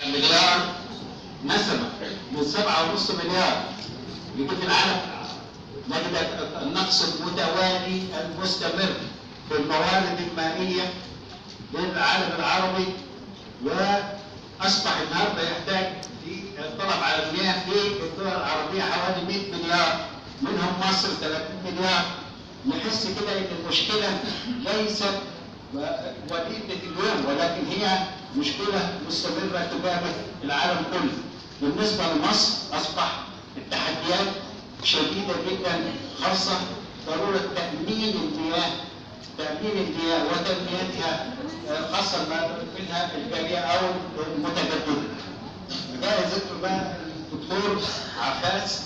مليار نسمة من سبعة ونص مليار يجي في العالم نجد النقص المتوالي المستمر في الموارد المائية للعالم العربي وأصبح النهارده يحتاج في الطلب على المياه في الدول العربية حوالي 100 مليار منهم مصر 30 مليار نحس كده ان المشكلة ليست وليدة اليوم ولكن هي مشكلة مستمرة تجاه العالم كله. بالنسبة لمصر أصبح التحديات شديدة جدا خاصة ضرورة تأمين المياه تأمين المياه وتنميتها خاصة ما منها الجارية أو المتجددة. ده ذكر بقى الدكتور عباس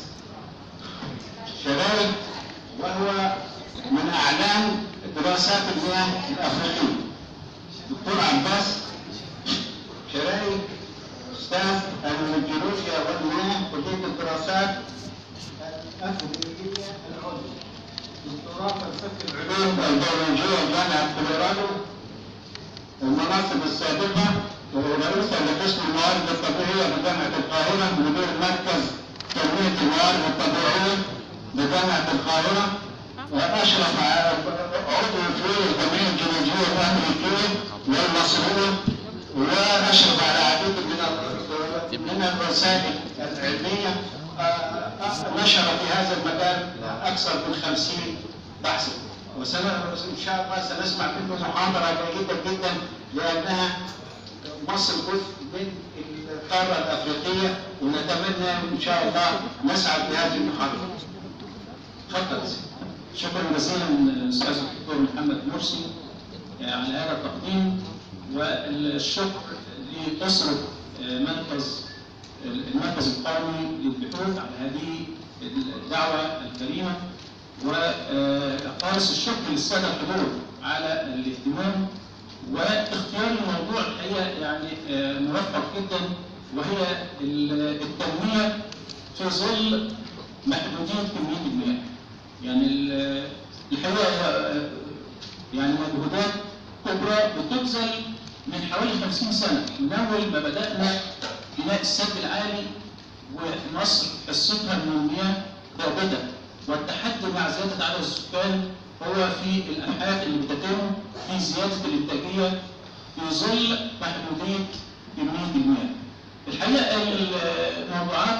شراي وهو من أعلام دراسات المياه الأفريقية. دكتور عباس شراي أستاذ الجيولوجيا والمياه كلية الدراسات الأفريقية العليا. دكتوراه فلسفة العلوم البيولوجية جامعة كولورادو. المناصب السابقة رئيسا لقسم الموارد الطبيعية بجامعة القاهرة مدير مركز تنمية الموارد الطبيعية بجامعة القاهرة وأشرف عضو في الجمعية الجيولوجية الأمريكية والمصرية وأشرف على عديد من من الرسائل العلمية نشر في هذا المجال أكثر من 50 بحثا وإن شاء الله سنسمع منه محاضرة جيدة جدا لأنها مصر جزء من القارة الأفريقية ونتمنى إن شاء الله نسعد بهذه المحاضرة. تفضل شكرا جزيلا الاستاذ الدكتور محمد مرسي على هذا التقديم والشكر لاسره مركز المركز القومي للبحوث على هذه الدعوه الكريمه وخالص الشكر للساده الحضور على الاهتمام واختيار الموضوع الحقيقه يعني موفق جدا وهي التنميه في ظل محدوديه كميه المياه. يعني الحقيقه يعني مجهودات كبرى بتبذل من حوالي 50 سنه من اول ما بدانا بناء السد العالي ومصر حصتها من المياه ثابته والتحدي مع زياده عدد السكان هو في الابحاث اللي بتتم في زياده الانتاجيه في ظل محدوديه كميه المياه. الحقيقه الموضوعات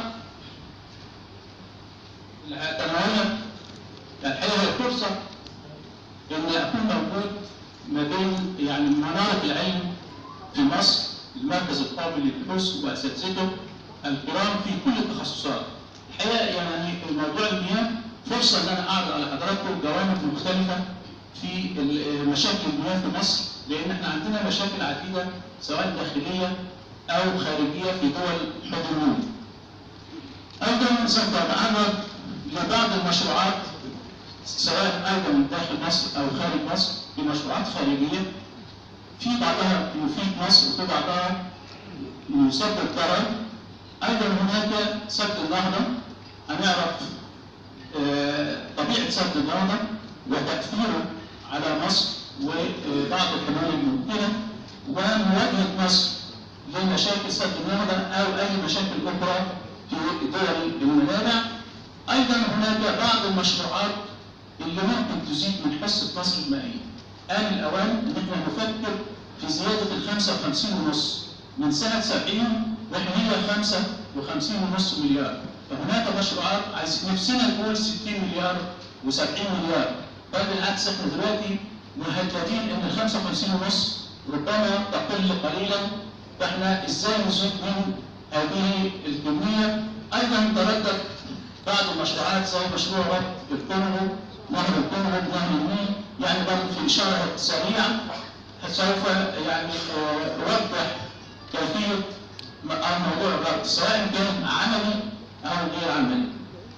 اللي هتناولها الحقيقه هي فرصه ان اكون موجود ما بين يعني مناره العلم في مصر المركز القومي للبحوث واساتذته الكرام في كل التخصصات. الحقيقه يعني الموضوع المياه فرصه ان انا اعرض على حضراتكم جوانب مختلفه في مشاكل المياه في مصر لان احنا عندنا مشاكل عديده سواء داخليه او خارجيه في دول حوض النيل. ايضا سوف اتعرض لبعض المشروعات سواء ايضا من داخل مصر او خارج مصر بمشروعات خارجيه في بعضها يفيد مصر وفي بعضها يسبب ضرر ايضا هناك سد النهضه هنعرف آه طبيعه سد النهضه وتاثيره على مصر وبعض الحلول الممكنه ومواجهه مصر لمشاكل سد النهضه او اي مشاكل اخرى في دول المنابع ايضا هناك بعض المشروعات اللي ممكن تزيد من حصه مصر المائيه. آن الأوان إن احنا نفكر في زيادة ال 55 ونص من سنة 70 واحنا هي 55 ونص مليار. فهناك مشروعات عايز نفسنا نقول 60 مليار و70 مليار. بل بالعكس احنا دلوقتي مهددين ان ال 55 ونص ربما تقل قليلا فاحنا ازاي نزيد من هذه الكمية؟ أيضا تردد بعض المشروعات زي مشروع ربط الكونغو نهر الكونغو نهر النيل يعني برضه في إشارة سريعة سوف يعني أوضح كيفية موضوع الربط سواء كان عملي أو غير عملي.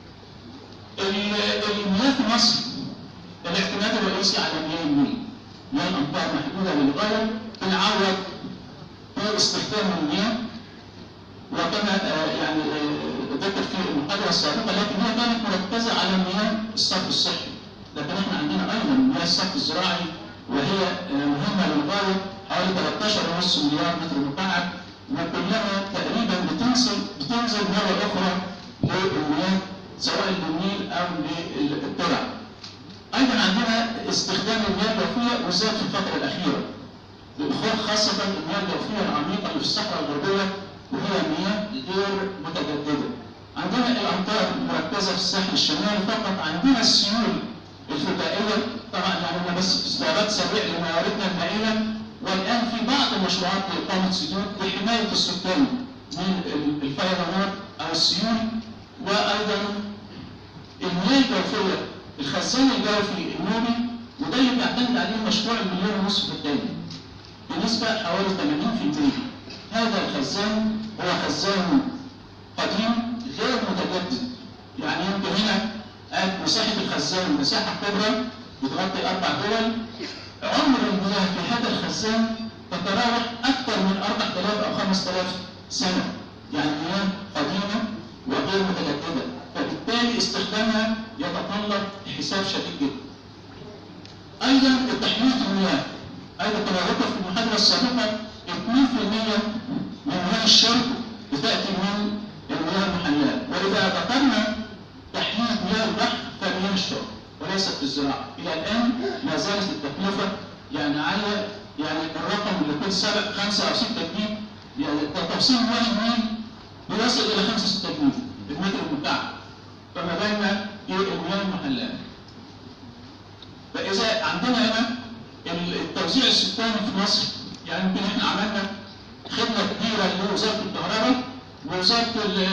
المياه في مصر الاعتماد الرئيسي على مياه النيل. مياه الأمطار محدودة للغاية بنعوض باستخدام المياه وكما يعني ذكر في المحاضرة السابقة لكن هي كانت مركزة على مياه الصرف الصحي. لكن احنا عندنا ايضا مياه الصرف الزراعي وهي مهمه للغايه حوالي 13.5 مليار متر مكعب وكلها تقريبا بتنزل بتنزل مره اخرى للمياه سواء للنيل او للترع. ايضا عندنا استخدام المياه الجوفيه وزاد في الفتره الاخيره. للإخوان خاصة المياه الجوفية العميقة اللي في الصحراء الغربية وهي مياه غير متجددة. عندنا الأمطار مركزة في الساحل الشمالي فقط، عندنا السيول الفجائية طبعا يعني أنا بس استعراض سريع لمواردنا المائية والآن في بعض المشروعات لإقامة سدود لحماية السكان من الفيضانات أو السيول وأيضا المياه الجوفية الخزان الجوفي النوبي وده اللي بيعتمد عليه مشروع المليون ونصف الثاني بنسبة حوالي 80% هذا الخزان هو خزان قديم غير متجدد يعني يمكن هنا قال مساحة الخزان مساحة كبرى بتغطي أربع دول عمر المياه في هذا الخزان تتراوح أكثر من 4000 أو 5000 سنة يعني مياه قديمة وغير متجددة فبالتالي استخدامها يتطلب حساب شديد جدا. أيضا تحلية المياه أيضا كما ذكر في المحاضرة السابقة 2% من مياه الشرب بتأتي من المياه المحلية وإذا ذكرنا تحلية مياه البحر فمياه الشرب وليست الزراعة إلى الآن ما زالت التكلفة يعني على يعني الرقم اللي كنت سبق 5 أو 6 جنيه يعني تفصيل مياه النيل بيصل إلى 5 6 جنيه بالمتر المكعب فما بالنا بالمياه المحلية فإذا عندنا هنا التوزيع السكاني في مصر يعني يمكن احنا عملنا خدمه كبيره لوزاره الكهرباء ووزاره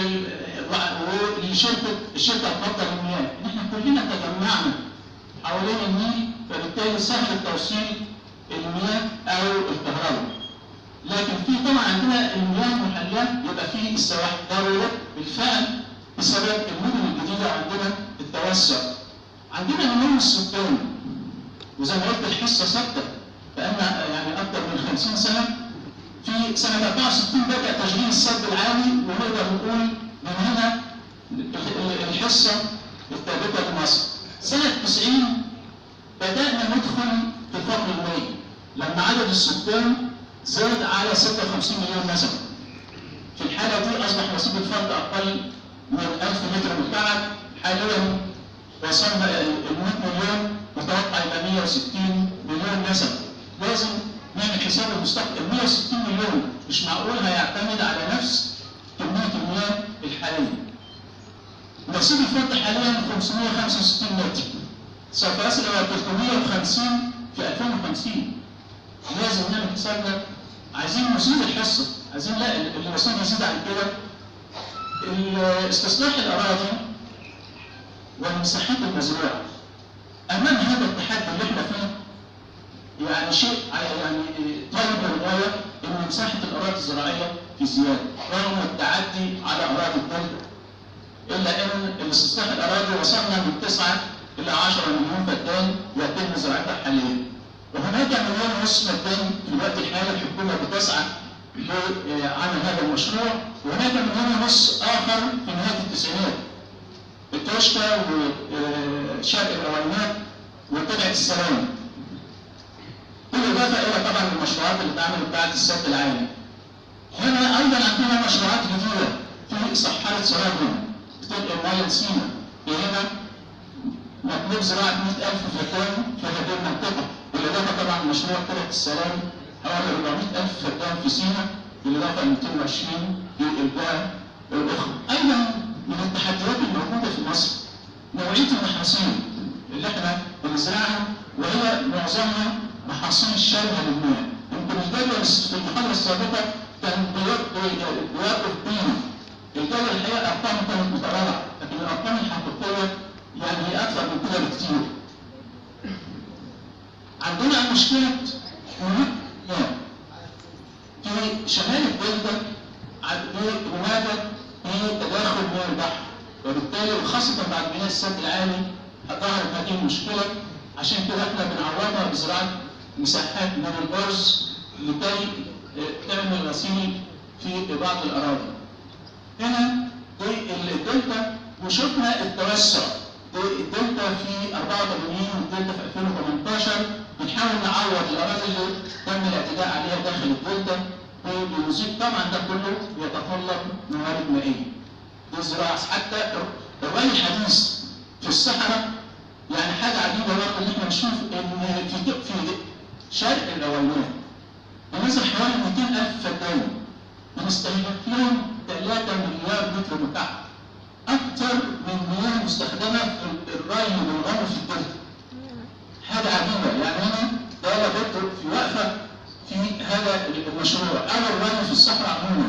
ولشركه الشركه المفضله للمياه ان احنا كلنا تجمعنا حوالين النيل فبالتالي سهل توصيل المياه او الكهرباء لكن في طبعا عندنا المياه المحليه يبقى فيه السواحل ضروره بالفعل بسبب المدن الجديده عندنا التوسع عندنا نمو السكان وزي ما قلت الحصه ثابته بقالنا يعني اكثر من 50 سنه في سنه 64 بدا تشغيل السد العالي ونقدر نقول من هنا الحصه الثابته لمصر. سنه 90 بدانا ندخل في الفقر المائي لما عدد السكان زاد على 56 مليون نسمه. في الحاله دي اصبح نصيب الفرد اقل من 1000 متر مكعب حاليا وصلنا ال 100 مليون متوقع الى 160 مليون نسمه. لازم نعمل حساب المستقبل 160 مليون مش معقول هيعتمد على نفس كميه المياه الحاليه. نصيب الفرد حاليا 565 متر سوف يصل الى 350 في 2050 لازم نعمل حسابنا عايزين نزيد الحصه عايزين لا الرصيد يزيد عن كده استصلاح الاراضي والمساحات المزروعه امام هذا التحدي اللي احنا فيه يعني شيء يعني طالب للغايه ان مساحه الاراضي الزراعيه في زياده رغم التعدي على اراضي الدلتا الا ان الاستصلاح الاراضي وصلنا من 9 الى 10 مليون فدان يتم زراعتها حاليا وهناك مليون ونص فدان في الوقت الحالي الحكومه بتسعى لعمل هذا المشروع وهناك مليون ونص اخر في نهايه التسعينات التوشكا وشرق الروينات وتبعة السلام بالإضافة إلى طبعا المشروعات اللي اتعملت بعد السد العالي. هنا أيضا عندنا مشروعات جديدة في صحارة سرابنا بتبقى مايا سينا هنا مطلوب زراعة 100000 فدان في هذه المنطقة بالإضافة طبعا مشروع قرية السلام حوالي 400000 فدان في سينا بالإضافة ل 220 في الجهة الأخرى. أيضا من التحديات الموجودة في مصر نوعية المحاصيل اللي احنا بنزرعها وهي معظمها محاصيل شامله للمياه. يمكن الجدول في المحاضره السابقه كان بيوقف بينا. الجدول الحقيقه ارقامه كانت متراجعه، لكن الارقام الحقيقيه يعني هي اكثر من كده بكثير. عندنا مشكله هناك في شمال الدلتا بماذا في تداخل مياه البحر وبالتالي وخاصه بعد بناء السد العالي ظهرت هذه المشكله عشان كده احنا بنعوضها بزراعه مساحات من الارز لكي تعمل غسيل في بعض الاراضي. هنا دي الدلتا وشفنا التوسع الدلتا في 84 والدلتا في 2018 بنحاول نعوض الاراضي اللي تم الاعتداء عليها داخل الدلتا وبيزيد طبعا ده كله يتطلب موارد مائيه. الزراعه حتى الري الحديث في الصحراء يعني حاجه عجيبه برضه ان احنا نشوف ان في في شرق الاولويات بنزل حوالي 200000 فدان بنستهلك لهم 3 مليار متر مكعب اكثر من مياه مستخدمه في الري والغنم في الدلتا حاجه عجيبه يعني انا ده لابد في وقفه في هذا المشروع او الري في الصحراء عموما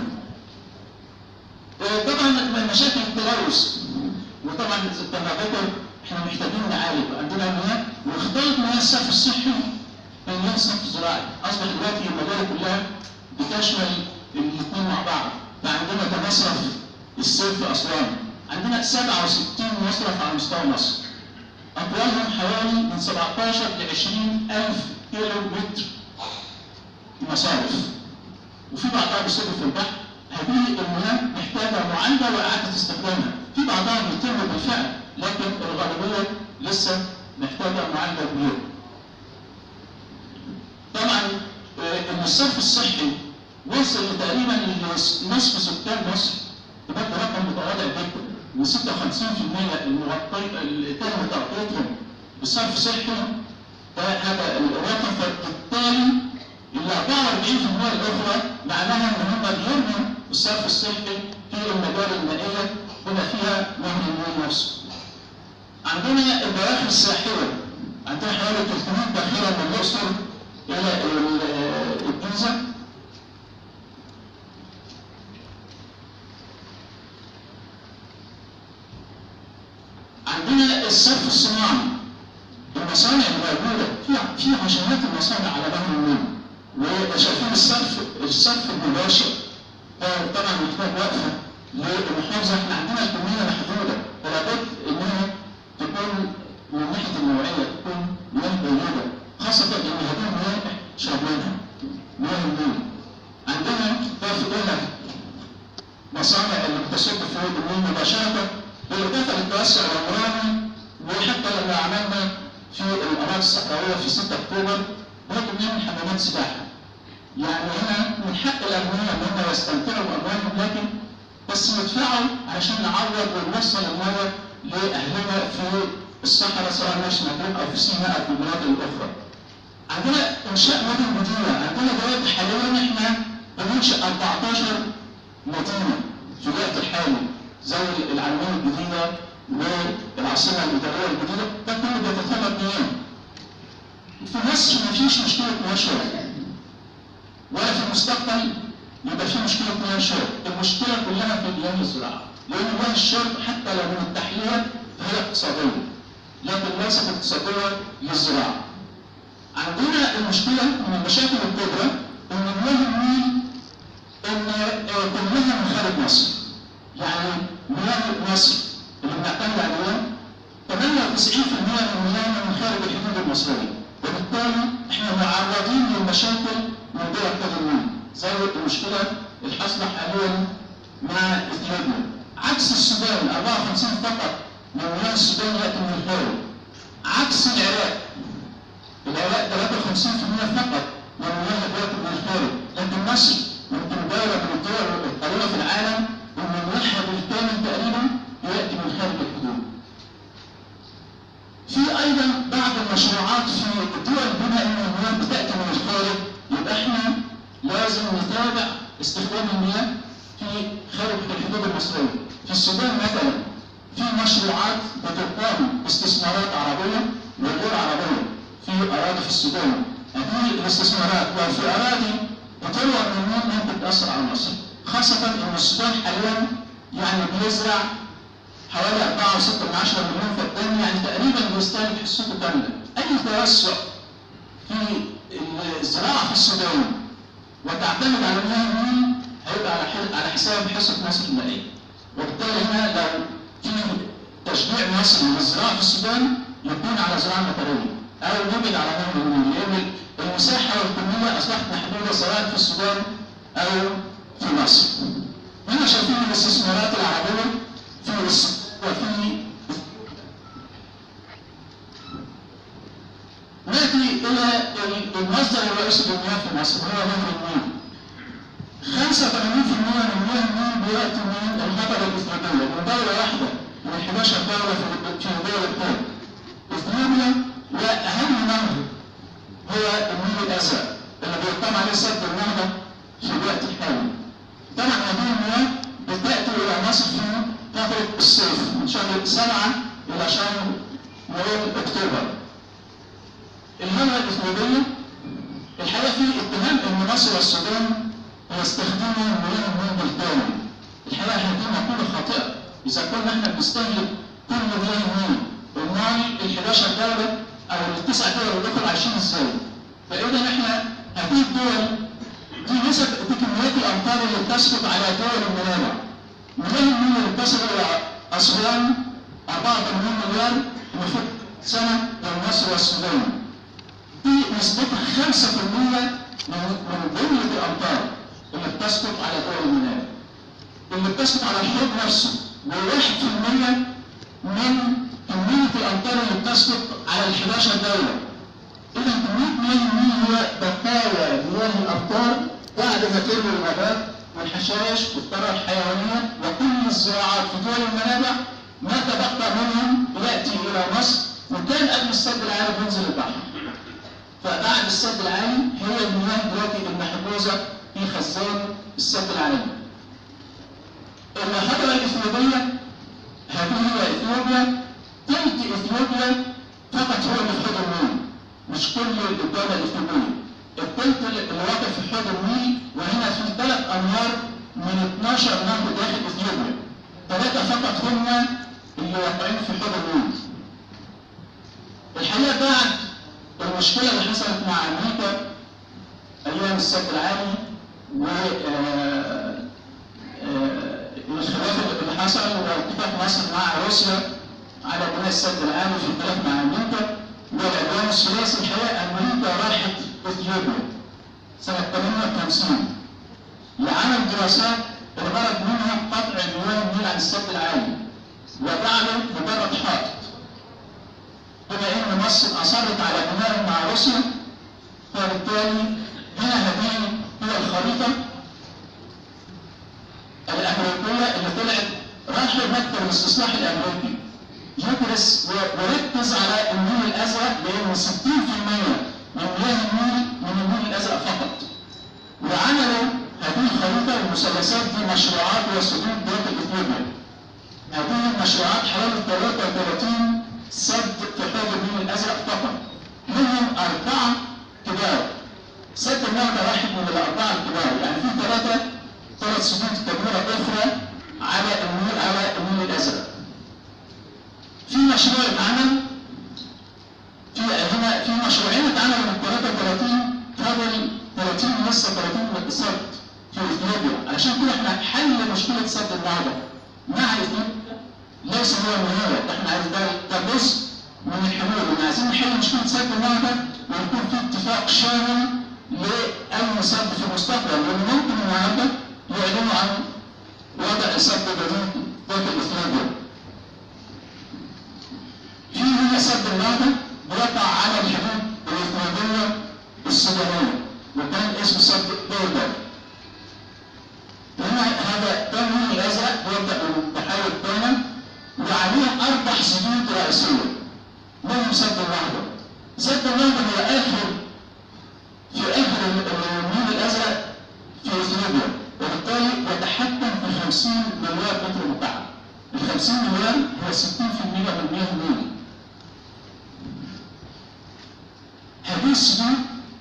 طبعا مشاكل التلوث وطبعا كما ذكر احنا محتاجين نعالج عندنا مياه واختلاط مياه الصرف الصحي بمياه الصرف الزراعي اصبح دلوقتي المدارس كلها بتشمل الاثنين مع بعض فعندنا كمصرف الصيف في اسوان عندنا 67 مصرف على مستوى مصر اطوالهم حوالي من 17 ل 20 الف كيلو متر مصارف وفي بعضها بيصب في البحر هذه المياه محتاجه معالجه واعاده استخدامها في بعضها بيتم بالفعل لكن الغالبيه لسه محتاجه معالجه كبيره طبعا ان الصرف الصحي وصل تقريبا لنصف سكان مصر ده رقم متواضع جدا و56% المغطي اللي تم تغطيتهم بصرف صحي ده هذا الرقم فبالتالي ال 44% الاخرى معناها ان هم بيرموا الصرف الصحي في المجال المائيه بما فيها نهر النيل نفسه. عندنا البواخر الساحره عندنا حوالي 300 باخره من الاقصر الى الجيزه عندنا الصرف الصناعي المصانع الموجوده في في عشرات المصانع على نهر النيل وشايفين الصرف الصرف المباشر طبعا محتاج وقفه للمحافظه احنا عندنا الكميه محدوده فلابد انها تكون من ناحيه النوعيه تكون مياه جيده خاصه ان هذه المياه نشرب منها مياه النيل عندنا في دولة مصانع اللي بتصب في النيل مباشره بالاضافه للتوسع العمراني وحتى لما عملنا في الاراضي الصحراويه في 6 اكتوبر برضه بنعمل حمامات سباحه. يعني هنا من حق الاغنياء ان هم يستمتعوا باموالهم لكن بس ندفعوا عشان نعوض ونوصل الميه لاهلنا في الصحراء سواء ماشي مكان او في سيناء او في المناطق الاخرى. عندنا انشاء مدن جديده، عندنا دلوقتي حاليا احنا بننشئ 14 مدينه في الوقت الحالي زي العلمين الجديده والعاصمه الاداريه الجديده ده كله بيتطلب مياه. في مصر ما فيش مشكله مياه شرب ولا في المستقبل يبقى في مشكله مياه شرب، المشكله كلها في مياه الزراعه، لان مياه الشرب حتى لو من التحليه فهي اقتصاديه لكن ليست اقتصاديه للزراعه. عندنا المشكله من المشاكل الكبرى ان مياه النيل ان كلها من خارج مصر. يعني مياه مصر اللي بنعتمد عليها 98% من مياهنا من خارج الحدود المصريه. وبالتالي احنا معرضين للمشاكل من دول كذا النيل زي المشكله الحاصله حاليا مع اثيوبيا عكس السودان 54 فقط من مياه السودان ياتي من الخارج عكس العراق العراق 53% فقط من مياه بياتي من الخارج لكن مصر يمكن دوله من الدول القليله في العالم ان مياهها بالكامل تقريبا ياتي من خارج الحدود في ايضا بعض المشروعات في الدول بما ان المياه بتاتي من الخارج يبقى احنا لازم نتابع استخدام المياه في خارج الحدود المصريه. في السودان مثلا في مشروعات بتقام استثمارات عربيه وغير عربيه في اراضي في السودان. هذه الاستثمارات لو في اراضي بتروى من النيل ممكن تاثر على مصر. خاصه ان السودان حاليا يعني بيزرع حوالي 4.6 مليون فدان يعني تقريبا بيستهلك حصته كامله. اي توسع في الزراعه في السودان وتعتمد على مياه النيل هيبقى على على حساب حصه مصر المائيه. وبالتالي هنا لو في تشجيع مصر للزراعه في السودان يكون على زراعه مطريه او نبعد على نهر النيل لان المساحه والكميه اصبحت محدوده سواء في السودان او في مصر. هنا شايفين الاستثمارات العربيه في وفي ناتي الى المصدر الرئيسي للمياه في مصر هو نهر النيل. دلوقتي من الهضبة الإفريقية من دولة واحدة من 11 دولة في في دولة الكون. إثيوبيا وأهم نهر هو النيل الأزرق اللي بيقام عليه سد النهضة في الوقت الحالي. طبعا هذه المياه بتأتي إلى مصر في فترة الصيف من شهر سبعة إلى شهر نوفمبر أكتوبر. الهضبة الإثيوبية الحقيقة في اتهام إن مصر والسودان يستخدموا مياه النيل بالكامل. الحقيقة هذه مقولة خاطئة. إذا كنا احنا بنستهلك كل مياه النيل امال ال 11 دولة أو التسع دول اللي دول عايشين إزاي؟ فإذا احنا هذه الدول دي نسب دي كميات الأمطار اللي بتسقط على دول المنابع. مياه النيل اللي بتصل إلى أسوان 84 مليار المفروض سنة بين مصر والسودان. دي نسبتها 5% من من جملة الأمطار اللي بتسقط على دول المنابع. اللي بتسقط على الحوض نفسه و1% من كمية الأمطار اللي بتسقط على ال 11 دولة. إذا كمية مياه النيل هي بقايا مياه الأمطار بعد ما ترمي الغابات والحشائش والثروة الحيوانية وكل الزراعات في دول المنابع ما تبقى منهم يأتي إلى مصر وكان قبل السد العالي بينزل البحر. فبعد السد العالي هي المياه دلوقتي المحجوزة في خزان السد العالي. الهضبة الإثيوبية هذه هي إثيوبيا تلت إثيوبيا فقط هو اللي في حوض النيل مش كل الدولة الإثيوبية التلت اللي واقع في حوض النيل وهنا في ثلاث أنهار من 12 نهر داخل إثيوبيا ثلاثة فقط هم اللي واقعين في حوض النيل الحقيقة بعد المشكلة اللي حصلت مع أمريكا أيام السد العالي و آه، آه، الخلاف اللي حصل واتفاق مصر مع روسيا على بناء السد العالي في الخلاف مع امريكا والعدوان الثلاثي الحقيقه امريكا راحت اثيوبيا سنه 58 لعمل دراسات الغرض منها قطع مياه النيل عن السد العالي وجعله مجرد حائط بما ان مصر اصرت على بناء مع روسيا فبالتالي هنا هذه هي الخريطه الامريكيه اللي طلعت راح مكتب الاستصلاح الامريكي يدرس و- وركز على النيل الازرق لان 60% من مياه النيل من النيل الازرق فقط. وعملوا هذه الخريطه المثلثات دي مشروعات وسدود داخل اثيوبيا. هذه المشروعات حوالي 33 سد في حوض النيل الازرق فقط. منهم اربعه كبار. سد النهضه واحد من الاربعه الكبار، يعني في ثلاثه ثلاث سدود كبيره اخرى على النيل على النيل الازرق. في مشروع اتعمل في هنا في مشروعين اتعملوا من 33 فاضل 30 لسه 30 سد في اثيوبيا علشان كده احنا حل مشكله سد النهضه مع اثيوبيا ليس هو النهايه احنا عايزين ده ده جزء من الحلول احنا عايزين نحل مشكله سد النهضه ويكون في اتفاق شامل لاي سد في المستقبل لان ممكن النهارده يعلنوا عن وضع سد جديد داخل اثيوبيا في هنا سد النهضة بيقع على الحدود الإثيوبية السودانية وكان اسمه سد بيردر. هنا هذا ده النيل الأزرق بيبدأ من بحيرة بينا وعليه أربع سدود رئيسية منهم سد النهضة. سد النهضة هو آخر في آخر النيل الأزرق في إثيوبيا وبالتالي يتحكم في 50 مليار متر مكعب. ال 50 مليار هو 60% من مياه النيل. هذه السدود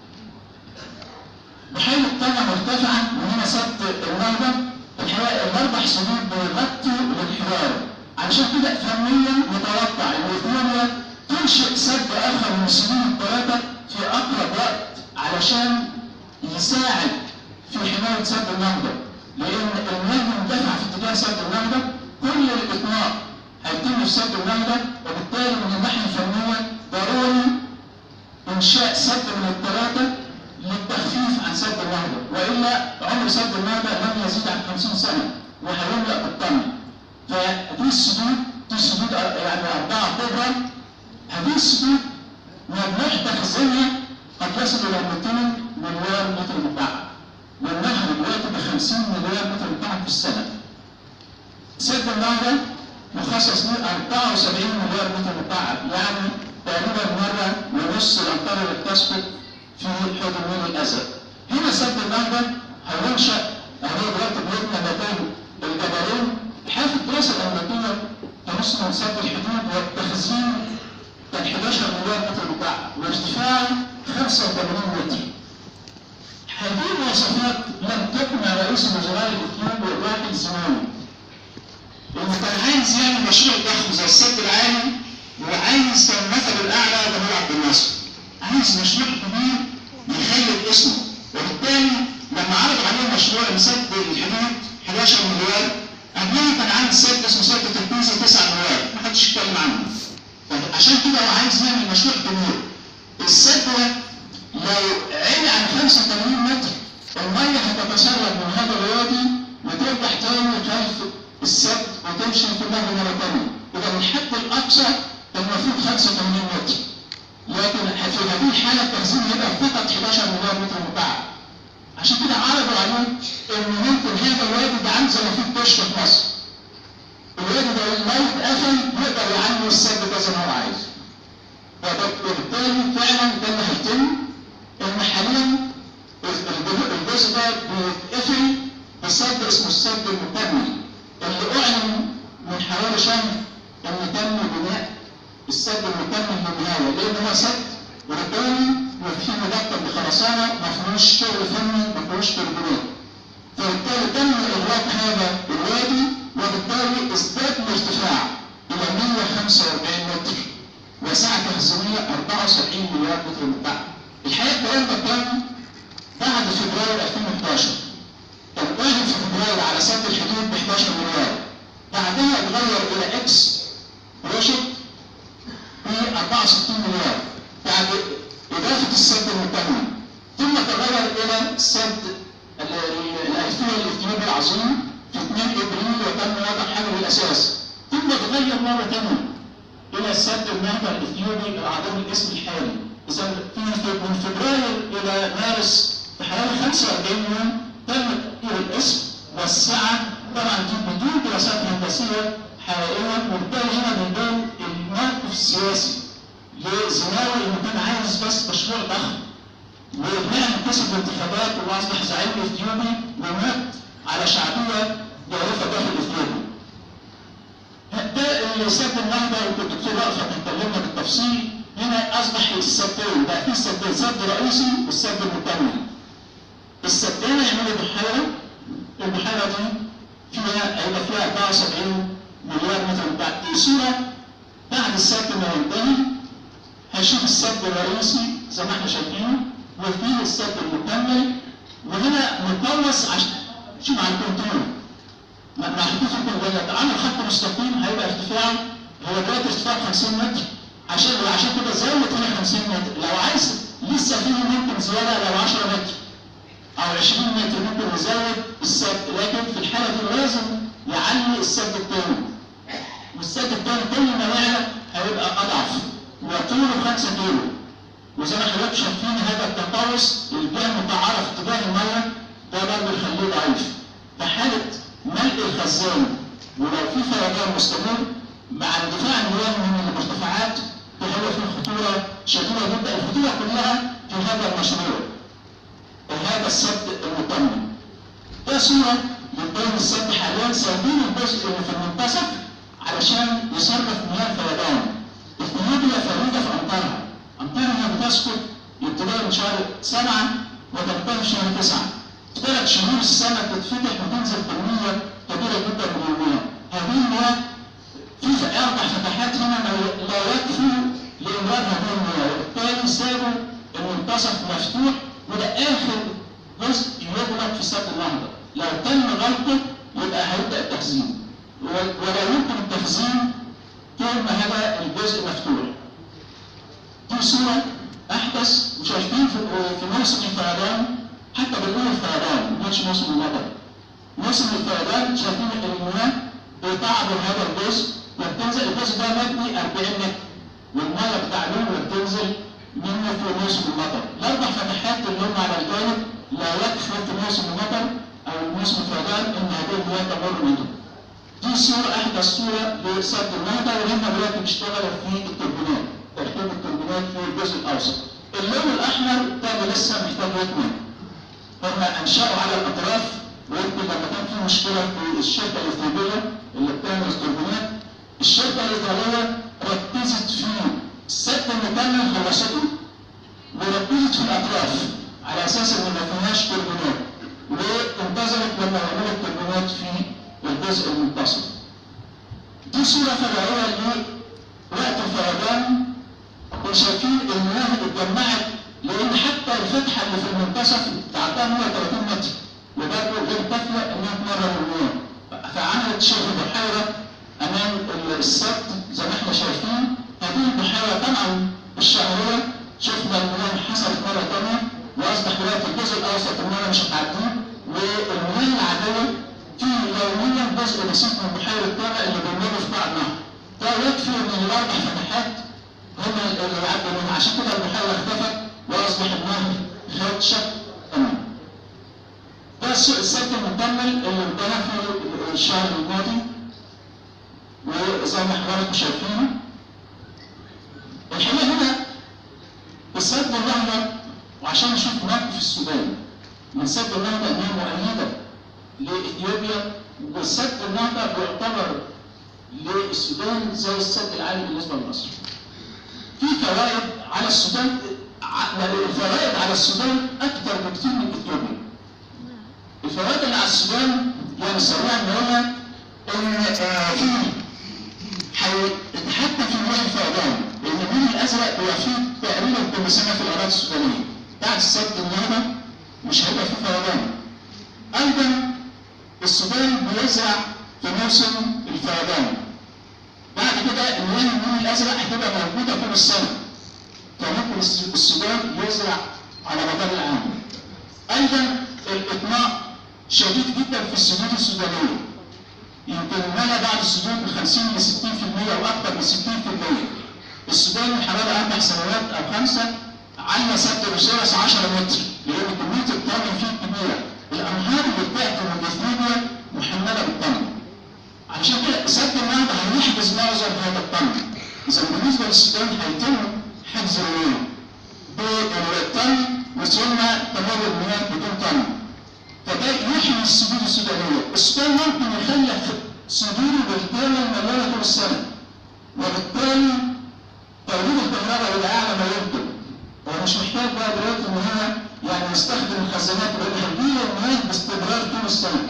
بحيث طبعا مرتفعة وهنا سد النهضة الحقيقة الأربع سدود بيغطوا الانحدار علشان كده فنيا متوقع إن إثيوبيا تنشئ سد آخر من السدود الثلاثة في أقرب وقت علشان يساعد في حماية سد النهضة لأن المياه المندفعة في اتجاه سد النهضة كل الإطلاق هيتم في سد النهضة وبالتالي من الناحية الفنية ضروري إنشاء سد من الثلاثة للتخفيف عن سد النهضة وإلا عمر سد النهضة لن يزيد عن 50 سنة وهيملأ بالطن فدي السدود دي السدود يعني أربعة كبرى هذه السدود مجموع تخزينها قد يصل إلى 200 مليار متر مكعب والنهر دلوقتي ب 50 مليار متر مكعب في السنة سد النهضة مخصص له 74 مليار متر مكعب يعني تقريبا مرة ونص الأمطار اللي بتسقط في حوض النيل الأزرق. هنا سد النهضة هينشأ هو دلوقتي بيبنى ما بين الجبلين الحقيقة في الدراسة الأمريكية كان اسمه سد الحدود والتخزين كان 11 مليار متر مكعب وارتفاعه 85 متر. هذه المواصفات لم تقنع رئيس الوزراء الاثيوبي الراحل زمان انه كان عايز يعمل مشروع ضخم زي السد العالي وعايز كان مثله الاعلى جمال عبد الناصر عايز مشروع كبير يخلد اسمه وبالتالي لما عرض عليه مشروع لسد الحدود 11 مليار قبلها كان عامل سد اسمه سد تنفيذي 9 مليار ما حدش يتكلم عنه عشان كده هو عايز يعمل مشروع كبير السد ده لو عين عن 85 متر الميه هتتسرب من هذا الوادي وترجع تاني خلف السد وتمشي في النهر مره ثانيه اذا الحد الاقصى المفروض 85 متر لكن في هذه الحاله التخزين هيبقى فقط 11 مليار متر مكعب عشان كده عرضوا عليه ان ممكن هذا الوادي ده عامل زي ما في كشك في مصر الوادي ده لو اتقفل يقدر يعمل السد ده زي ما هو عايز وبالتالي فعلا ده اللي هيتم ان حاليا الجزء ده بيتقفل بسد اسمه السد المكمل اللي اعلن من حوالي شهر ان تم بناء السد المكمل للنهايه لان هو سد وبالتالي وفي مدقق بخرسانه ما فيهوش شغل فني ما فيهوش تربيات فبالتالي تم اغلاق هذا الوادي وبالتالي ازداد الارتفاع الى 145 متر وسعه تخزينيه 74 مليار متر مكعب الحقيقه الكلام ده كان بعد فبراير 2011 كان واحد في فبراير على سد الحدود ب 11 مليار بعدها اتغير الى اكس بروجكت ب 64 مليار بعد اضافه السد المكمل ثم تغير الى السد الالفيه الاثيوبي العظيم في 2 ابريل وتم وضع حجر الاساس ثم تغير مره ثانيه الى السد النهضه الاثيوبي العظيم الاسم الحالي اذا في من فبراير الى مارس بحوالي 45 يوم تم تغيير الاسم والسعه طبعا دي بدون دراسات هندسيه حقيقيه وبالتالي هنا بيبان الموقف السياسي لزناوي انه كان عايز بس مشروع ضخم وفعلا كسب الانتخابات واصبح زعيم اثيوبي ومات على شعبيه جارفه داخل اثيوبيا. ده سد النهضه يمكن الدكتور رأفت اتكلمنا بالتفصيل هنا اصبح السدين بقى في سدين سد رئيسي والسد المكمل. السدين يعملوا بحيره البحيره دي فيها هيبقى فيها 74 مليار متر مكعب دي صوره بعد السد ما ينتهي هنشوف السد الرئيسي زي ما احنا شايفينه وفيه السد المكمل وهنا مقوس عشان نمشي مع الكونتور محطوط في الكونتور عامل خط مستقيم هيبقى ارتفاعه هو دلوقتي ارتفاعه 50 متر عشان عشان كده زود هنا 50 متر لو عايز لسه فيه ممكن زياده لو 10 متر او 20 متر ممكن يزود السد لكن في الحاله دي لازم يعلي السد الثاني والسد الثاني كل ما يعلى هيبقى اضعف وطوله 5 كيلو وزي ما حضرتك شايفين هذا التقوس اللي كان متعارف اتجاه الميه ده برضه يخليه ضعيف في حاله ملء الخزان ولو في فيضان مستمر مع اندفاع المياه من المرتفعات فهو في خطوره شديده جدا الخطوره كلها في هذا المشروع وهذا السد المكمل ده صوره من السد حاليا سايبين الجزء اللي في المنتصف علشان يصرف مياه الفيضان اثيوبيا فريده في امطارها امطارها بتسقط ابتداء من شهر سبعه وتنتهي في شهر تسعه ثلاث شهور السنه بتتفتح وتنزل كميه كبيره جدا من المياه هذه المياه في اربع فتحات هنا لا يكفي لامرار هذه المياه وبالتالي سابوا المنتصف مفتوح وده اخر جزء يغلق في سد النهضه لو تم غلقه يبقى هيبدا التخزين ولا يمكن التخزين طول ما هذا الجزء مفتوح. دي صورة أحدث وشايفين في في موسم الفيضان حتى بنقول الفيضان ما كانش موسم المطر. موسم الفيضان شايفين المياه بتعبر هذا الجزء وبتنزل الجزء ده مبني 40 متر والمية بتعلوم وبتنزل منه في موسم المطر. الأربع فتحات اللي هم على الجانب لا يكفي في موسم المطر أو موسم الفيضان إن هذه المياه تمر منه. دي صورة أحدث صورة لسد النهضة وهم دلوقتي بيشتغلوا في التوربينات تركيب التوربينات في الجزء الأوسط. اللون الأحمر ده لسه محتاج يكمل. هم أنشأوا على الأطراف ويمكن لما كان في مشكلة في الشركة الإثيوبية اللي بتعمل التوربينات الشركة الإيطالية ركزت في السد المكمل خلصته وركزت في الأطراف على أساس إن ما فيهاش توربينات وانتظرت لما يعملوا التوربينات في الجزء المنتصف. دي صورة فرعية لوقت الفيضان وشايفين المياه اتجمعت لأن حتى الفتحة اللي في المنتصف تعدها 130 متر وبرضه غير كافية إنها تمرر المياه. فعملت شبه بحيرة أمام السد زي ما احنا شايفين هذه البحيرة طبعا الشهرية شفنا المياه حصلت مرة ثانية وأصبح دلوقتي الجزء الأوسط المياه مش هتعديه والمياه العادية في يوميا جزء بسيط من بحيرة طابع اللي بيمر في قاع النهر. ده يكفي إن الأربع فتحات هم اللي يعدوا منها عشان كده البحيرة اختفت وأصبح النهر خد شكل تمام. ده السد المكمل اللي انتهى في الشهر الماضي وزي ما حضراتكم شايفين الحقيقة هنا السد النهضة وعشان نشوف موقف السودان من سد النهضة إنها مؤيدة لإثيوبيا والسد النهضة بيعتبر للسودان زي السد العالي بالنسبة لمصر. في فوائد على السودان الفوائد على السودان أكثر بكثير من إثيوبيا. الفوائد اللي على السودان يعني سريعا نقولها إن في حتى في مويه الفيضان لأن النيل الأزرق بيفيض تقريبا كل سنة في الأراضي السودانية. بعد السد النهضة مش هيبقى في فيضان. أيضا السودان بيزرع في موسم الفيضان. بعد كده المياه النيل الأزرق هتبقى موجودة طول السنة. فممكن السودان يزرع على مدار العام. أيضا الإطماء شديد جدا في السدود السودانية. يمكن ملا بعد السدود من 50 ل 60% وأكثر من 60%. السودان من حوالي أربع سنوات أو خمسة على سد الرصاص 10 متر لأن كمية الطمي فيه كبيرة. الأنهار اللي بتأتي من إثيوبيا محملة بالطمي. علشان كده سد النهضة هيحجز معظم هذا الطمي. إذا بالنسبة للسودان هيتم حجز المياه بالطمي وثم تمر المياه بدون طمي. فده يحيي السدود السودانية. السودان ممكن يخلف سدوده بالكامل مليانة طول السنة. وبالتالي توليد الكهرباء إلى أعلى ما يمكن. هو مش محتاج بقى دلوقتي إن هو يعني يستخدم الخزانات لأن هيجيله المياه باستمرار طول السنة.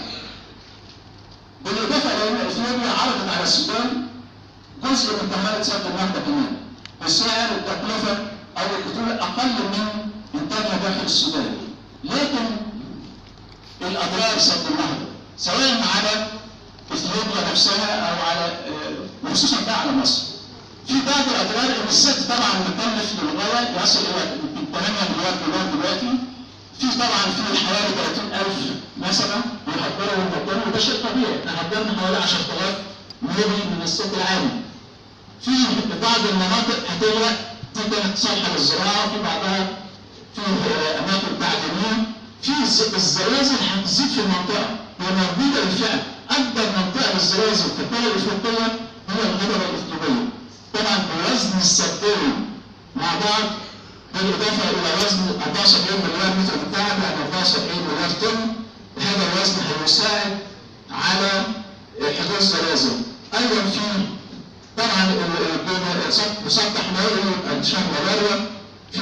بالإضافة إلى أن إثيوبيا عرضت على السودان جزء من كمالة سد النهضة كمان. بسعر التكلفة أو البترول أقل من إنتاجها داخل السودان. لكن الأضرار سد النهضة سواء على إثيوبيا نفسها أو على وخصوصا بقى على مصر. في بعض الأضرار إن السد طبعا مكلف للغاية يصل إلى 8 مليار دولار دلوقتي. في طبعا في حوالي 30000 مثلا يحضروا ويقدروا وده شيء طبيعي، احنا حضرنا حوالي 10000 مليون من السد العالي. في بعض المناطق هتبقى دي كانت صالحه للزراعه وفي بعضها في اماكن تعليميه في الزلازل هتزيد في المنطقه هي موجوده بالفعل اكبر منطقه للزلازل في الدول الافريقيه هي الهضبه الاثيوبيه طبعا بوزن السدين مع بعض بالاضافه الى وزن 14 مليار متر مكعب يعني 14 مليار طن هذا الوزن هيساعد على حدوث زلازل ايضا في طبعا مسطح مائي انشاء ملاريا في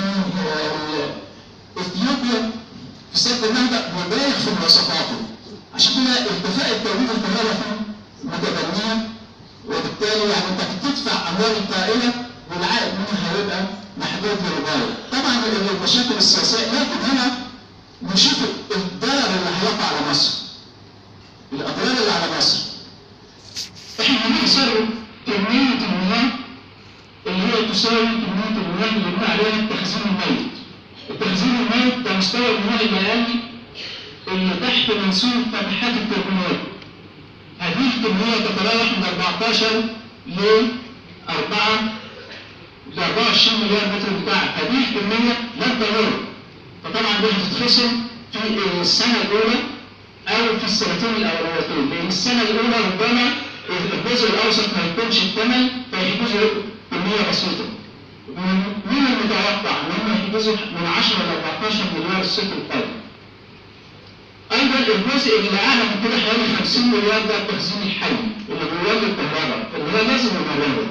اثيوبيا في سد النهضه مبالغ في مواصفاته عشان كده ارتفاع التوليد الكهرباء فيه متدنيه وبالتالي يعني انت بتدفع اموال طائله والعائد منها هيبقى محدود للغايه. طبعا المشاكل السياسيه لكن هنا نشوف الضرر اللي هيقع على مصر. الاضرار اللي على مصر. احنا هنحصر كميه المياه اللي هي تساوي كميه المياه اللي بنقول عليها التخزين الميت. التخزين الميت ده مستوى المياه البياني اللي تحت منسوب فتحات التربينات. هذه الكميه تتراوح من 14 ل 4 ل 24 مليار متر مكعب، هذه الكميه لن تمر. فطبعا دي هتتخصم في السنه الاولى او في السنتين الاوليتين، لان السنه الاولى ربما الجزء الاوسط ما يكونش الثمن فيحجزوا كميه بسيطه. من- مين المتوقع ان هم يحجزوا من 10 ل 14 مليار الصيف القادم؟ ايضا الجزء اللي اعلى من كده حوالي 50 مليار ده التخزين الحي اللي بيولد الكهرباء اللي هو لازم يمرره.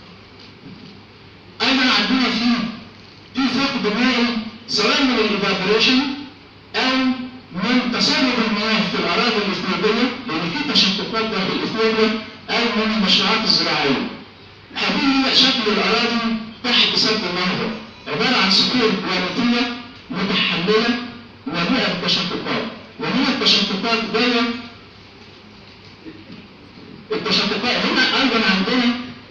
ايضا عندنا في في فقد مائي سواء من الايفابوريشن او من تسرب المياه في الاراضي الاثيوبيه لان في تشققات داخل اثيوبيا او من المشروعات الزراعيه. هذه شكل الاراضي تحت سد النهضه عباره عن صخور جرانيتيه متحلله مليئه بالتشققات وهنا التشققات جايه التشققات هنا ايضا عندنا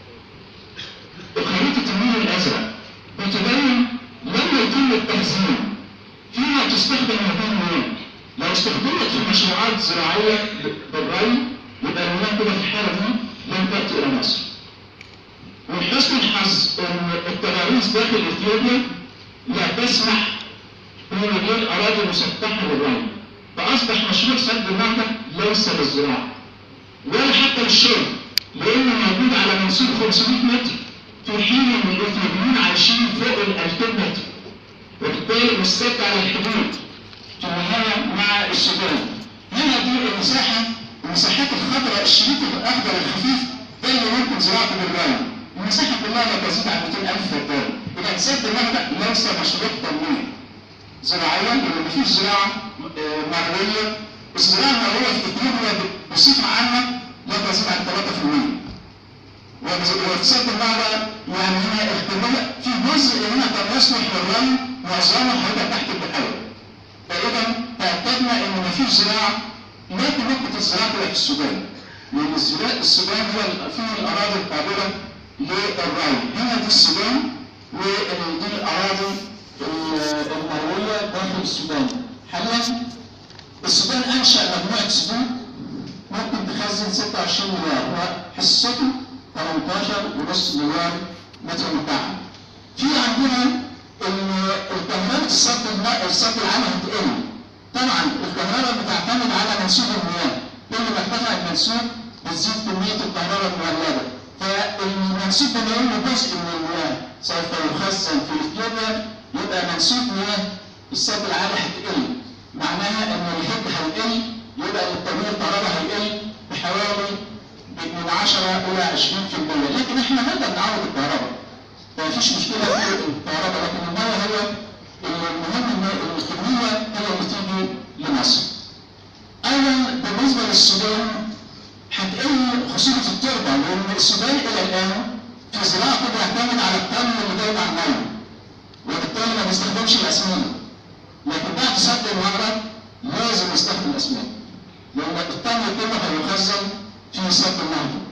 خريطه النيل الازرق بتبين لما يتم التخزين فيما تستخدم هذه المياه لو استخدمت في مشروعات زراعيه بالري يبقى المياه كده في الحاله دي لن تاتي الى مصر. من حسن الحظ ان التضاريس داخل اثيوبيا لا تسمح بوجود اراضي مسطحه للري فاصبح مشروع سد النهضه ليس للزراعه ولا حتى للشرب لانه موجود على منسوب 500 متر في حين ان الاثيوبيين عايشين فوق ال 2000 متر وبالتالي والسد على الحدود في النهايه مع السودان هنا دي المساحه المساحات الخضراء الشريط الاخضر الخفيف ده اللي ممكن زراعته بالري المساحه كلها لا تزيد عن 200000 فدان اذا سد النهضه ليس مشروع تنميه زراعيا لان مفيش زراعه آه، مرويه الزراعه المرويه في اثيوبيا بصفه عامه لا تزيد عن 3% واقتصاد النهضه يعني هنا احتمال في جزء هنا كان يصلح للري معظمه هيبقى تحت البحيره فاذا تاكدنا ان مفيش زراعه لا تمكن الزراعه تبقى في السودان لان الزراعه السودان هي ال- فيه الاراضي القابله للري هنا دي السودان ودي الاراضي ال- المرويه داخل السودان حاليا السودان انشا مجموعه سدود ممكن تخزن 26 مليار وحصته 18.5 مليار متر مكعب. في عندنا ان الكهرباء السد الم- السد العام هتقل. طبعا الكهرباء بتعتمد على منسوب المياه. كل ما ارتفع المنسوب بتزيد كميه الكهرباء المولده. فالمنسوب ده لانه جزء من المياه سوف يخزن في اثيوبيا يبقى منسوب مياه السد العالي هتقل. معناها ان الهد هيقل يبقى التمويل الكهرباء هيقل بحوالي من 10 الى 20% لكن احنا نقدر نعوض الكهرباء ما فيش مشكله في الكهرباء لكن الميه هو المهم ان الكميه هي اللي تيجي لمصر. ايضا بالنسبه للسودان هتقل خصوبه التربه لان السودان الى الان في زراعته بيعتمد على الطن اللي جاي مع الميه وبالتالي ما بيستخدمش الاسمنت لكن بعد سد النهضه لازم يستخدم الاسمنت لان الطن كله هيخزن في سد النهضه.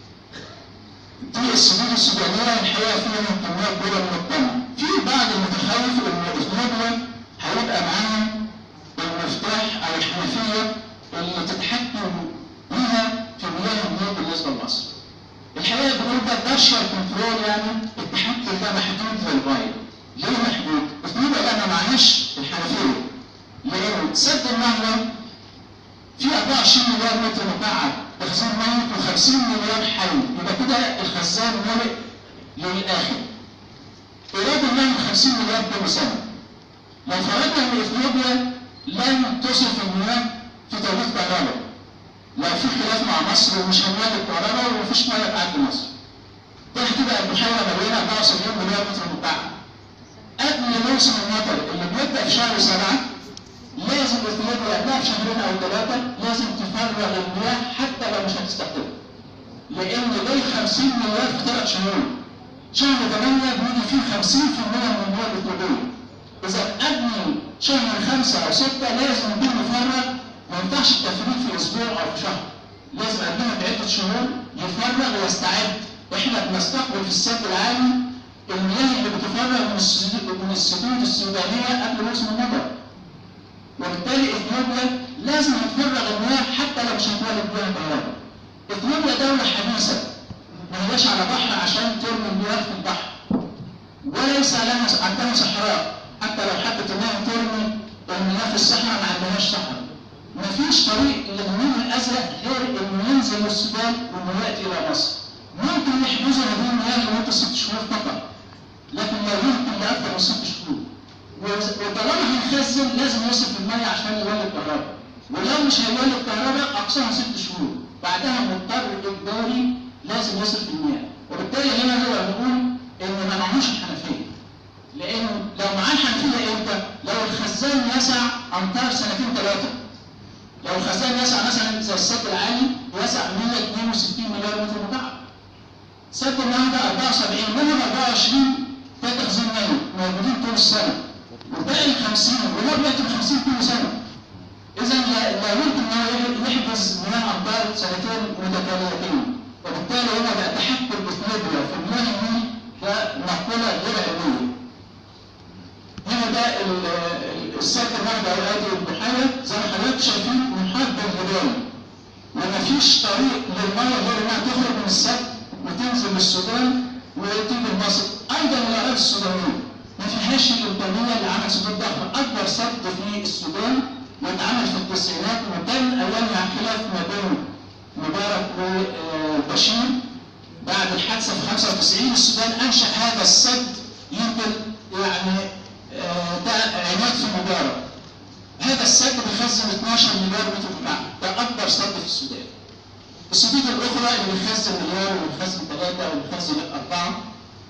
دي السدود السودانيه الحقيقه فيها كميه كبيره من الطن. في بعض المتخوف ان اثيوبيا هيبقى معاها المفتاح او الحنفيه اللي تتحكم بيها في مياه النيل بالنسبه لمصر. الحقيقه بنقول ده بارشال كنترول يعني التحكم ده محدود للغايه. ليه محدود؟ اثيوبيا لا ما معهاش الحنفيه. لان سد النهضه في 24 مليار متر مكعب تخزين ميت و50 مليار حي يبقى كده الخزان ملئ للاخر. ايراد الله 50 مليار كل سنه. لو فرضنا ان اثيوبيا لن تصرف المياه في توليد كهرباء. لو في خلاف مع مصر ومش هنولد كهرباء ومفيش ميه تعدي مصر. ده هتبقى البحيره مليانه 74 مليار متر مكعب. قبل موسم المطر اللي بيبدا في شهر سبعه لازم اثيوبيا قبلها بشهرين او ثلاثه لازم تفرغ المياه حتى لو مش هتستخدمها. لان دول 50 مليار في ثلاث شهور. شهر 8 بيجي فيه 50% من المياه الاثيوبيه. اذا قبل شهر 5 او 6 لازم يكون مفرغ ما ينفعش التفريغ في اسبوع او في شهر. لازم قبلها بعده شهور يفرغ ويستعد. احنا بنستقبل في السد العالي المياه اللي بتفرغ من السدود من السدود السودانيه قبل موسم المطر. وبالتالي اثيوبيا لازم تفرغ المياه حتى لو مش هتولد بيها كهرباء. اثيوبيا دولة حديثة ما هياش على بحر عشان ترمي المياه في البحر. وليس لها عندها صحراء حتى لو حبت انها ترمي المياه في الصحراء ما عندهاش صحراء. ما فيش طريق للنيل الازرق الازرق غير انه ينزل من السودان وانه ياتي الى مصر. ممكن يحجزوا هذه المياه لمده ست شهور فقط. لكن لا يمكن لاكثر من ست شهور. وز- وطالما هنخزن لازم يصرف المية عشان يولد كهرباء. ولو مش هيولد كهرباء اقصاها ست شهور. بعدها مضطر اجباري لازم يصرف المياه. وبالتالي هنا نقدر نقول ان ما معهوش الحنفيه. لانه لو معاه الحنفيه امتى؟ لو الخزان يسع امتار سنتين ثلاثه. لو الخزان يسع مثلا زي السد العالي يسع 162 مليار متر مكعب. سد النهضه 74 منهم 24 ده تخزين مائي موجودين طول السنه. والباقي ال 50 وهو بياتي ب 50 كل سنه. اذا لا لا يمكن ان هو يحجز مياه امطار سنتين متتاليتين. وبالتالي هنا بقى تحكم اثيوبيا في مياه النيل ده مقوله غير علميه. هنا ده ال- ال- السد النهضه او ادي البحيره زي ما حضرتك شايفين محاط بالجبال. ومفيش طريق للميه غير انها تخرج من السد وتنزل للسودان وتيجي لمصر ايضا الاراضي السودانيه ما فيهاش الامكانيه اللي عمل سدود ضخمه اكبر سد في السودان واتعمل في التسعينات وكان ايامها خلاف ما بين مبارك وبشير بعد الحادثه في 95 السودان انشا هذا السد يمكن يعني آه، ده عناد في مبارك هذا السد بيخزن 12 مليار متر مكعب ده اكبر سد في السودان السدود الاخرى اللي بيخزن مليار واللي بيخزن ثلاثه واللي بيخزن اربعه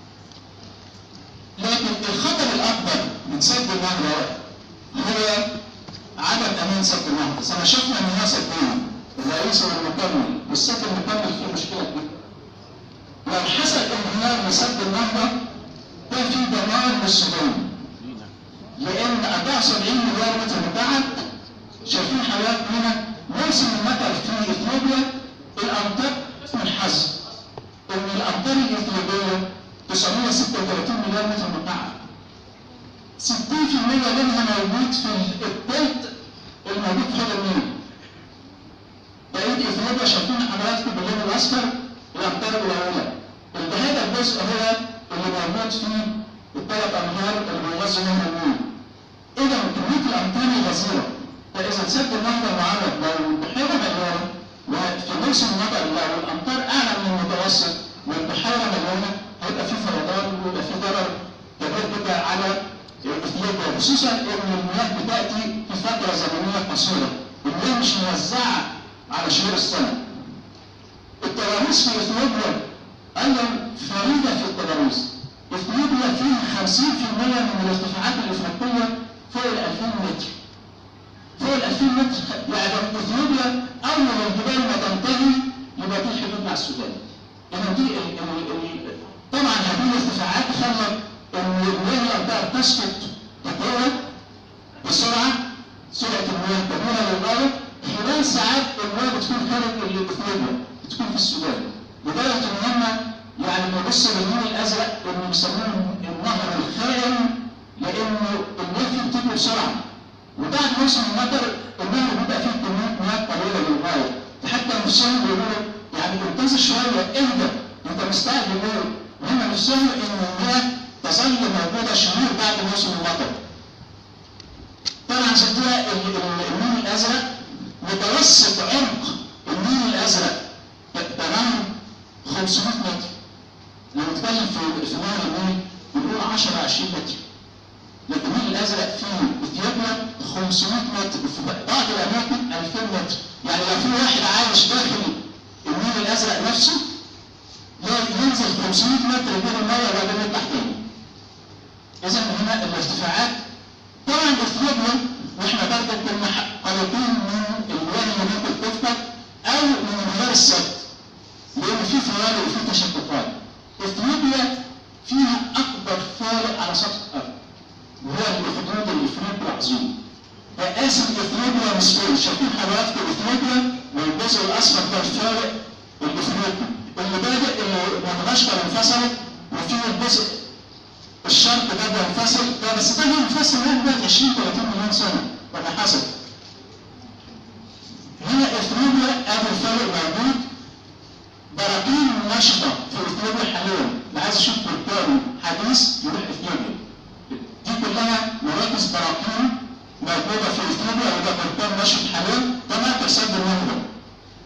لكن الخطر الاكبر من سد النهضه هو عدم امان سد النهضه زي ما شفنا ان هو سدين الرئيسي والمكمل والسد المكمل فيه مشكله كبيره لو حصل انهيار لسد النهضه ده في دمار للسودان لان 74 مليار متر مكعب شايفين حضرتك هنا موسم المطر في اثيوبيا الامطار منحصر ان الامطار الاثيوبيه 936 مليار متر مكعب 60% منها موجود في الثلث الموجود في حوض النيل بقيه اثيوبيا شايفين حضراتكم باللون الاصفر الامطار القليله هذا الجزء هو اللي موجود فيه الثلاث انهار اللي بيغذوا منها النيل اذا كميه الامطار غزيره فاذا سد النهضه معرض لو البحيره مليانه وفي موسم المطر لو الامطار اعلى من المتوسط والبحيره مليانه هيبقى في فيضان ويبقى في ضرر كبير جدا على اثيوبيا خصوصا ان المياه بتاتي في فتره زمنيه قصيره المياه مش موزعه على شهور السنه التضاريس في اثيوبيا ايضا فريده في التضاريس اثيوبيا فيها 50% من الارتفاعات الافريقيه فوق ال 2000 متر فوق ال 2000 متر يعني اثيوبيا اول ما الجبال ما تنتهي يبقى في حدود مع السودان اذا دي ال ال ال طبعا هذه الارتفاعات خلت ان مياه الامطار تسقط بقوه بسرعه سرعه المياه كبيره للغايه خلال ساعات المياه بتكون خارج اثيوبيا بتكون في السودان لدرجه ان هم يعني بيبصوا للنيل الازرق اللي بيسموه النهر الخائن لانه المياه فيه بتجري بسرعه وبعد موسم المطر النهر بيبقى فيه كميه مياه قليله للغايه فحتى نفسهم بيقولوا يعني انتظر شويه اهدى انت مستعجل ليه؟ وهم نفسهم ان المياه تظل موجوده شهور بعد موسم المطر. طبعا شفتوها النيل الازرق متوسط عمق النيل الازرق تمام 500 متر. لما نتكلم في في نهر النيل بنقول 10 20 متر. لكن النيل الازرق في اثيوبيا 500 متر وفي بعض الاماكن 2000 متر. يعني لو في واحد عايش داخل النيل الازرق نفسه لا ينزل 500 متر بين الميه وبعدين يطلع تاني. اذا هنا الارتفاعات طبعا اثيوبيا واحنا برضه كنا قلقين من المياه اللي ممكن تفتح او من انهيار السد لان في فوارق وفي تشققات. اثيوبيا فيها اكبر فارق على سطح الارض وهو الحدود الافريقي العظيم. مقاسم اثيوبيا نصفين شايفين حضراتكم اثيوبيا والجزء الاصفر ده الفارق الافريقي اللي بادئ اللي مدغشقر انفصلت وفي الجزء الشرق ده بينفصل ده بس ده منفصل من بعد 20 30 مليون سنه ولا حصل هنا اثيوبيا ادي الفارق موجود براكين نشطه في اثيوبيا حاليا اللي عايز يشوف بركان حديث يروح اثيوبيا دي كلها مراكز براكين موجوده في اثيوبيا وده بركان نشط حاليا ده مركز سد النهضه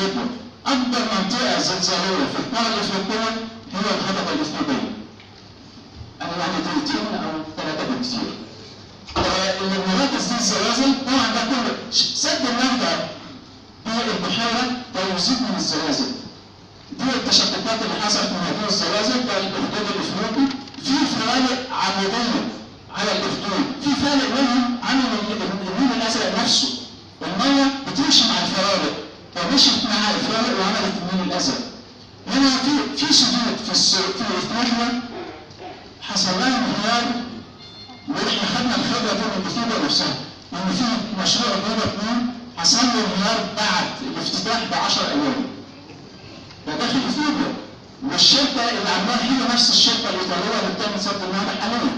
افريقيا اكبر منطقه زلزاليه في القاره الافريقيه هي الهضبه الافريقيه انا يعني دقيقتين او ثلاثه بالكثير المراكز دي الزلازل طبعا ده كله سد النهضه هي البحيره ده يزيد من الزلازل دي التشققات اللي حصلت من هذه الزلازل ده الاخدود الافريقي في فوارق عموديه على الاخدود في فارق منهم عن النيل الازرق نفسه الميه بتمشي مع الفوارق فمشيت مع الفوارق وعملت النيل الازرق هنا في في سدود في الس- في افريقيا حصل لها انهيار واحنا خدنا الخبره دي من اثيوبيا نفسها ان في مشروع جوبا 2 حصل له انهيار بعد الافتتاح ب 10 ايام ده داخل اثيوبيا والشركه اللي عاملاها هي نفس الشركه الايطاليه اللي بتعمل سد النهضه حاليا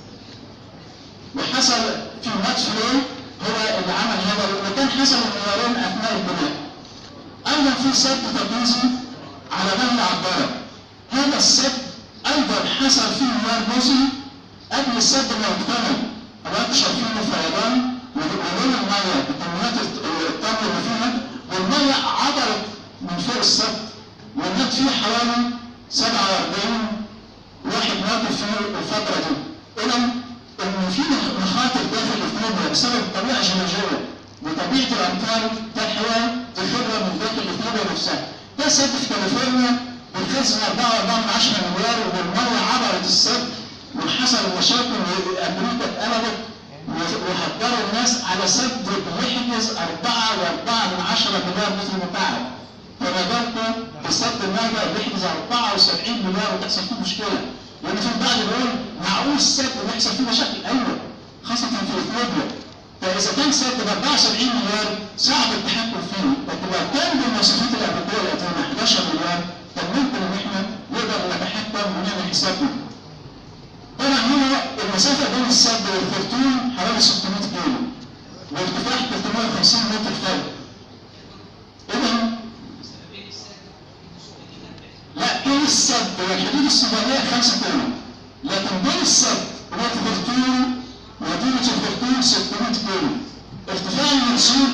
وحصل في مات فلو هو اللي عمل هذا وكان حصل انهيارين اثناء البناء ايضا في سد تقليدي على نهر عباره هذا السد ايضا حصل فيه انهيار جزئي قبل السد ما يكتمل حضرتك شايفينه فيضان ولون الميه بكميات الطاقه اللي فيها والميه عبرت من فوق السد ومات فيه حوالي 47 واحد مات في الفتره دي اذا ان في مخاطر داخل اثيوبيا بسبب الطبيعه الجيولوجيه وطبيعه الامطار تحوى بخبره من داخل اثيوبيا نفسها ده سد في كاليفورنيا بيخزن 4.4 مليار والميه عبرت السد وحصل مشاكل وامريكا اتقلبت وهجروا الناس على سد بيحجز 4 و4 من 10 مليار متر مكعب فما بالكم بسد النهضه بيحجز 74 مليار وتحصل فيه مشكله لان في البعض بيقول معقول السد بيحصل فيه مشاكل ايوه خاصه في اثيوبيا فاذا كان سد ب 74 مليار صعب التحكم فيه لكن لو كان بالمواصفات الامريكيه القديمه 11 مليار كان ممكن ان احنا نقدر نتحكم ونعمل حسابنا طبعا هنا المسافة بين السد والخرطوم حوالي 600 كيلو وارتفاع 350 متر فوق. إذا لا بين السد والحدود السودانية 5 كيلو لكن بين السد والخرطوم مدينة الخرطوم 600 كيلو ارتفاع المنسوب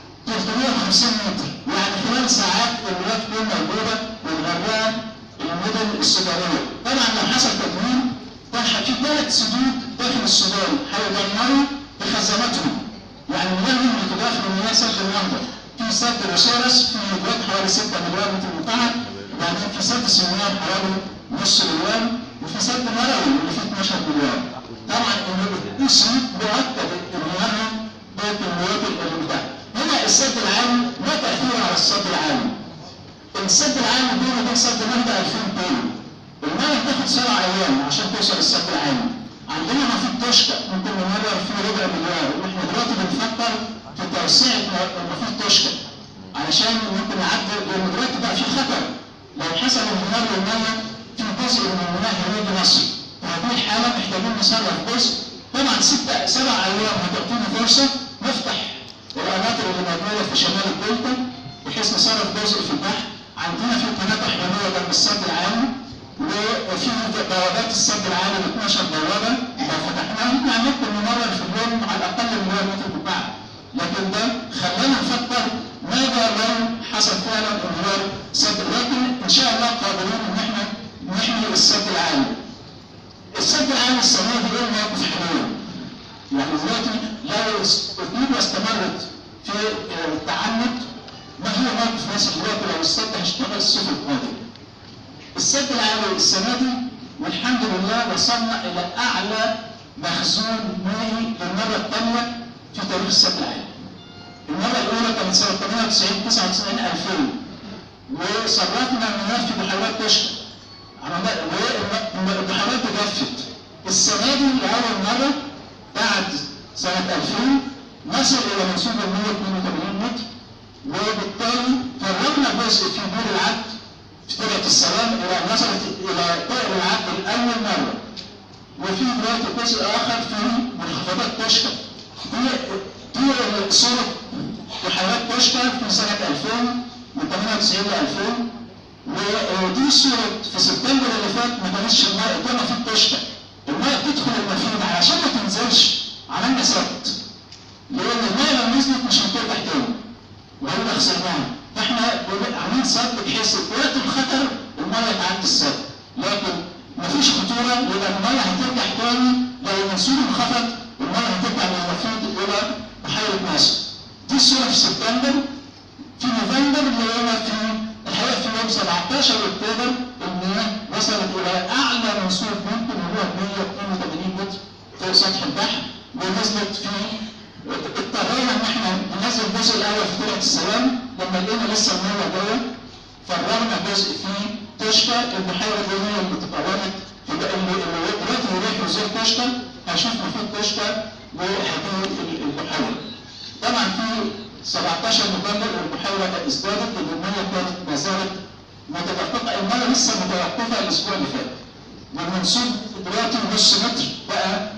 350 متر يعني خلال ساعات المياه تكون موجودة والغربان المدن السودانية طبعا لو حصل تدمير راح في ثلاث سدود داخل السودان هيدمروا بخزاناتهم يعني المياه اللي تضاف لمياه سد النهضه في سد رسالس في مدوات حوالي 6 مليار متر مكعب وبعدين في سد سميار حوالي نص مليار وفي سد مروي اللي فيه 12 مليار طبعا ان السدود مؤكد انهيارها بالكميات اللي بتاعها هنا السد العالي لا تاثير على السد العالي السد العالي بينه وبين سد النهضه 2000 كيلو المية بتاخد سبع أيام عشان توصل السد العالي. عندنا ما في التشكى ممكن نمرر فيه ربع مليار واحنا دلوقتي بنفكر في توسعة ما في التشكى علشان ممكن نعدي لأن دلوقتي بقى في خطر لو حصل انهيار للمية في جزء من المياه هيجي مصر فهذه الحالة محتاجين نصرف جزء طبعا ست سبع أيام هتعطينا فرصة نفتح القناطر اللي موجودة في شمال الدلتا بحيث نصرف جزء في البحر عندنا في قناة أحمدية جنب السد العالي وفي بوابات السد العالي 12 بوابه لو فتحناها احنا ممكن نمرر في اليوم على الاقل مليون متر مكعب لكن ده خلانا نفكر ماذا لو حصل فعلا انهيار سد لكن ان شاء الله قادرين ان احنا نحمي السد العالي. السد العالي السنه دي ايه الموقف حاليا؟ يعني دلوقتي لو اثيوبيا استمرت في التعنت ما هو موقف مصر دلوقتي لو السد هيشتغل الصيف القادم؟ السد العالي السنة دي والحمد لله وصلنا إلى أعلى مخزون مائي للمرة الثانية في تاريخ السد العالي. المرة الأولى كانت سنة 98 99 2000 وصرفنا المياه في بحيرات تشكى. والبحيرات تجفت. السنة دي لأول مرة بعد سنة 2000 نصل إلى منسوب ال 182 متر وبالتالي فرغنا جزء في بير العبد في طريقة السلام إلى وصلت إلى طائر العبد لأول مرة. وفي دلوقتي جزء آخر في منخفضات تشكى. دي دي صورة بحيرات تشكى في سنة 2000 من 98 ل 2000 ودي صورة في سبتمبر اللي فات ما كانتش الماء كنا في التشكى. الماء بتدخل المفيد علشان ما تنزلش عملنا سد. لأن الماء لو نزلت مش هترجع تاني. وهنا خسرناها. فاحنا يبقى الميه هترجع تاني لو المنسوب انخفض الميه هترجع من الرفيق الى بحيره ناصر. دي الصوره في سبتمبر في نوفمبر اللي هو في الحقيقه في يوم 17 اكتوبر المياه وصلت الى اعلى منسوب ممكن وهو 182 متر فوق سطح البحر ونزلت في اضطرينا ان احنا ننزل الجزء الاول في طلعت السلام لما لقينا لسه الميه جوه فرغنا جزء في توشكا البحيره دي هي اللي تكونت في بقى اللي اللي دلوقتي يروح وزير توشكا هشوف محيط توشكا وهديه البحيره. طبعا في 17 نوفمبر البحيره ازدادت الميه كانت ما زالت متدفقه الميه لسه متوقفه الاسبوع اللي فات. والمنسوب دلوقتي نص متر بقى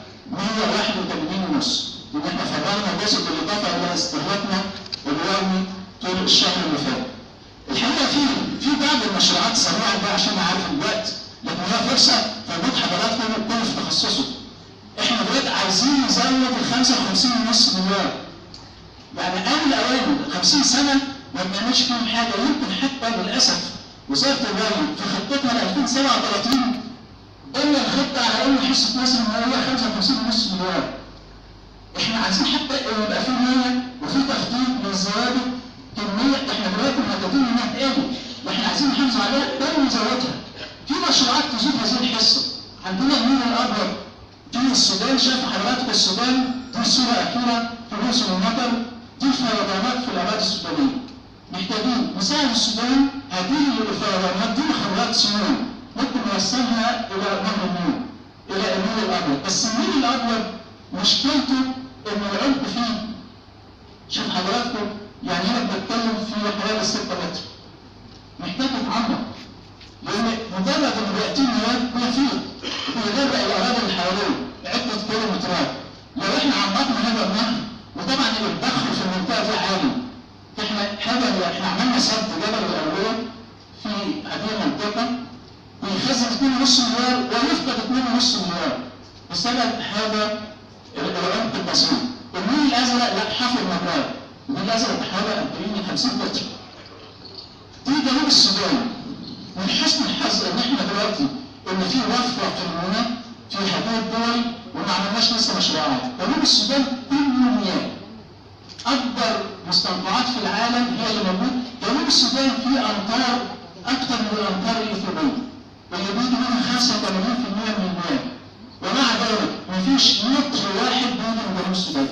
181 ونص. ان احنا فرغنا جزء بالاضافه الى استهلاكنا اليومي طول الشهر اللي فات. الحقيقه في في بعض المشروعات سريعه بقى عشان اعرف الوقت لكن هي فرصه فوجود حضراتكم كل في تخصصه. احنا دلوقتي عايزين نزود ال 55 ونص مليار. يعني قبل اوان 50 سنه ما بنعملش فيهم حاجه يمكن حتى للاسف وزاره الري في خطتنا ل 2037 قلنا الخطه على ان حصه مصر ان هي 55 ونص مليار. احنا عايزين حتى يبقى في نيه وفي تخطيط لزياده كميه احنا دلوقتي محددين انها تقل واحنا عايزين نحافظ عليها بل نزودها. في مشروعات تزيد هذه الحصه. عندنا النيل الابيض في السودان شايف حضراتكم السودان دي صوره اخيره في موسم المطر دي الفيضانات في الاراضي السودانيه. محتاجين نساعد السودان هذه الفيضانات دي مخرجات سموم ممكن نوصلها الى نهر النيل الى النيل الابيض بس النيل الابيض مشكلته ان العمق فيه شوف حضراتكم يعني هنا بنتكلم في حوالي 6 متر محتاج يتعمق لان مجرد ان بياتي مياه بيفيض ويغرق الاراضي اللي حواليه عده كيلومترات لو احنا عمقنا هذا النهر وطبعا الضخ في المنطقه دي عالي احنا هذا احنا عملنا سد جبل الاوليه في هذه المنطقه ويخزن 2.5 مليار ويفقد 2.5 مليار بسبب هذا العمق البسيط. النيل الازرق لا حفر مجرى النيل الازرق حوالي 40 من 50 متر. في جنوب السودان من حسن الحظ ان احنا دلوقتي ان في وفره في المياه في هذه الدول وما عملناش لسه مشروعات. جنوب السودان كله مياه. اكبر مستنقعات في العالم هي اللي موجود جنوب السودان فيه امطار اكثر من الامطار الاثيوبيه اللي بيجي منها 85% من المياه ومع ذلك مفيش متر واحد بيجي من جنوب السودان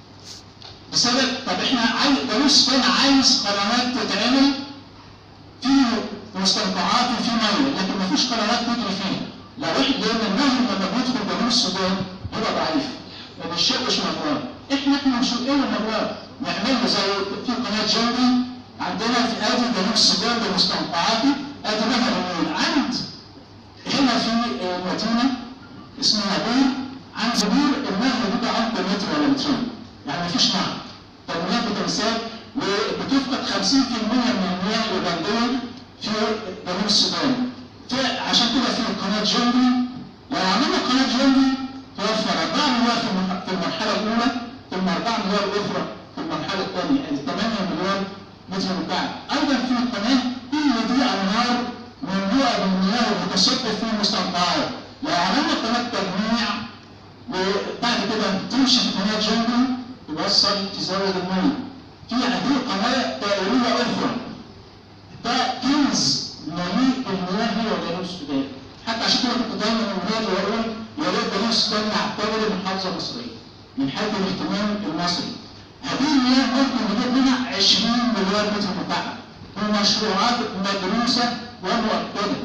بسبب طب احنا عايز جنوب السودان عايز قنوات تتعمل في مستنقعات وفي ميه لكن مفيش قنوات تجري فيها لو احنا لان النهر لما بيدخل جنوب السودان بيبقى ضعيف ما بيشقش مجراه احنا احنا مش لاقيين مجراه نعمل له زي في قناه جنبي عندنا في ادي جنوب السودان بمستنقعاته ادي نهر النيل عند هنا في مدينه اسمها بير عند بير النهر بيبقى عمقه متر ولا مترين يعني مفيش نهر فالمياه بتنساب وبتفقد 50% من المياه الاوغنديه في جنوب السودان عشان كده في قناه جنبي لو عملنا قناه جنبي توفر 4 مليار في المرح- في المرحله الاولى ثم 4 مليار اخرى في المرحله الثانيه يعني 8 مليار متر مكعب ايضا في قناه كل دي انهار مملوءه بالمياه وبتصب في المستنقعات لو عملنا قناه تجميع وبعد كده تمشي في قناه جنبي توصل تزود الميه في هذه قناه دائريه اخرى ده كنز مليء بالمياه هي جنوب السودان حتى عشان كده كنت دايما اولادي واقول يا ريت جنوب السودان نعتبر محافظه مصريه من حيث الاهتمام المصري هذه المياه ممكن نجيب منها 20 مليار متر مكعب بمشروعات مدروسه ومؤكده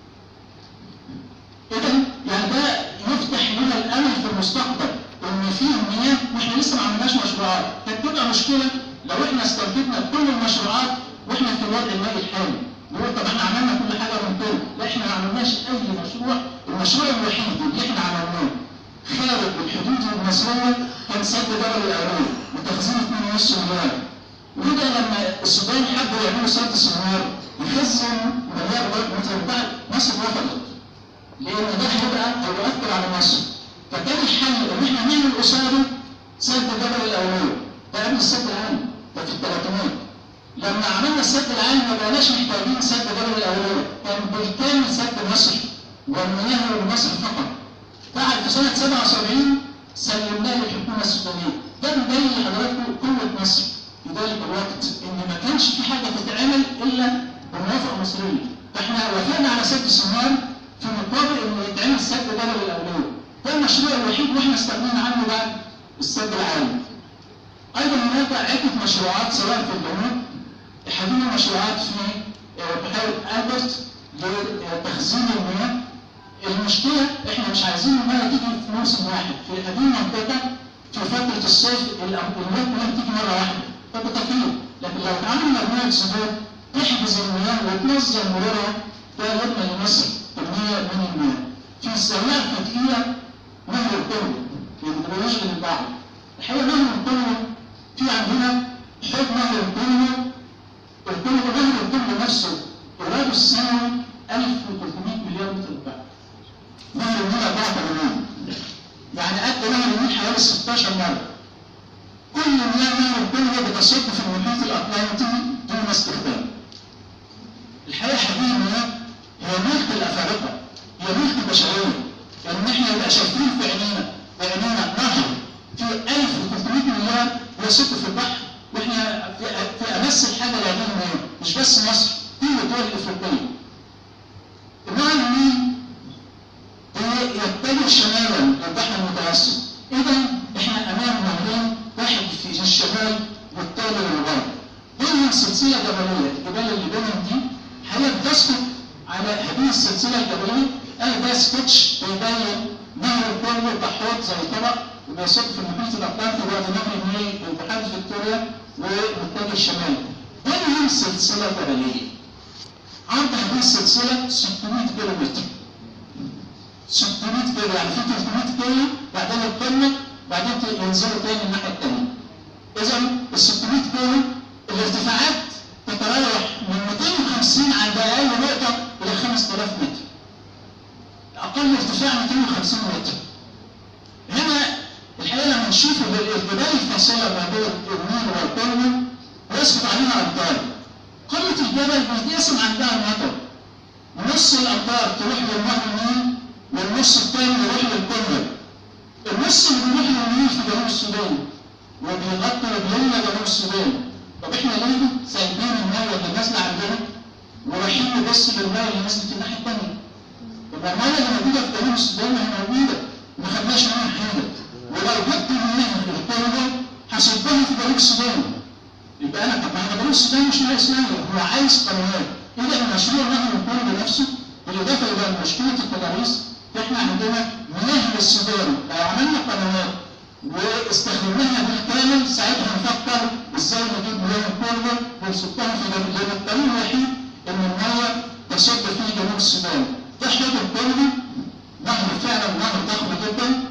اذا يعني ده يفتح لنا الامل في المستقبل ان في مياه واحنا لسه ما عملناش مشروعات هتبقى مشكله لو احنا استنفذنا كل المشروعات واحنا في الوضع المالي الحالي نقول طب احنا عملنا كل حاجه ممكنه لا احنا ما عملناش اي مشروع المشروع الوحيد اللي احنا عملناه خارج الحدود المصريه كان سد جبل الاعلام بتخزين 2.5 مليار وده لما السودان حبوا يعملوا سد سنوار يخزن مليار متر مكعب مصر رفضت لان ده هيبقى هيؤثر على مصر فكان الحل ان احنا نعمل قصاده سد جبل الاوليه ده قبل السد العالي ده في الثلاثينات لما عملنا السد العالي ما بقناش محتاجين سد جبل الاوليه كان بالكامل سد مصر والمياه لمصر فقط سنة 77 سلمناه للحكومة السودانية ده بيبين لحضراتكم قوة مصر في ذلك الوقت إن ما كانش في حاجة تتعمل إلا بموافقة مصرية فإحنا وافقنا على سد السمان في مقابل إنه يتعمل سد بدل الأولوية ده المشروع الوحيد وإحنا استغنينا عنه بعد السد العالمي ايضا هناك عده مشروعات سواء في الجنوب حديث مشروعات في آه، بحيره البرت لتخزين المياه المشكله احنا مش عايزين المياه تيجي في موسم واحد في هذه المنطقه في فتره الصيف الأم- المياه كلها بتيجي مره واحده فبتطير لكن لو اتعمل مجموعه سدود تحجز المياه وتنظم مرورها ده يضمن لمصر كميه من المياه في السريع في دقيقه نهر القرب ما بيشغل البحر الحقيقه نهر القرب في عندنا حوض نهر القرب القرب نهر القرب نفسه إيراده السنوي 1300 مليار متر مكعب نهر النيل 84 يعني قد نهر النيل حوالي 16 مرة كل مياه نهر القرب بتصب في المحيط الأطلنطي دون استخدام الحقيقة هذه المياه هي ملك الأفارقة هي ملك البشرية يعني احنا نبقى شايفين في عينينا بعينينا نهر في 1300 مليار يصب في البحر واحنا في في امس الحاجه لهذه المياه مش بس مصر كل الدول الافريقيه. نهر النيل ده يتجه شمالا للبحر المتوسط اذا احنا امام نهرين واحد في الشمال والثاني للغرب. بينهم سلسله جبليه الجبال اللي بينهم دي هي بتسقط على هذه السلسله الجبليه انا ده سكتش بيبين نهر الكونغو كحوض زي طبق وبيصب في المحيط الاطلنطي وادي نهر النيل وبحيره فيكتوريا ومتجه الشمال. بينهم سلسله جبليه. عرض هذه السلسله 600 كيلو متر. 600 كيلو يعني في 300 كيلو بعدين القمه بعدين ينزلوا تاني الناحيه الثانيه. اذا ال 600 كيلو الارتفاعات تتراوح من 250 عند اقل نقطه الى 5000 متر. اقل ارتفاع 250 متر. هنا الحقيقه لما نشوف الجبال الفاصله ما بين النيل والقرن ويسقط عليها امطار. قمه الجبل بيتقسم عندها المطر. نص الامطار تروح للنهر النيل والنص الثاني يروح للقرن. النص اللي بيروح للنيل في جنوب السودان وبيغطي وبيملى جنوب السودان. طب احنا ليه سايبين الميه اللي نازله عندنا ورايحين نبص للميه اللي نزلت الناحيه الثانيه؟ يبقى الميه اللي موجوده في جنوب السودان ما هي موجوده ما خدناش منها حاجه ولو جبت المياه اللي الكونغو هصبها في جنوب السودان يبقى انا طب ما احنا جنوب السودان مش ناقص ميه هو عايز قنوات اذا مشروع نهر الكونغو نفسه بالاضافه الى مشكله التضاريس احنا عندنا مياه للسودان لو عملنا قنوات واستخدمناها بالكامل ساعتها نفكر ازاي نجيب مياه الكونغو ونصبها في جنوب لان الطريق الوحيد ان الميه تصب في جنوب السودان ده حوض الكونغو نهر فعلا نهر ضخم جدا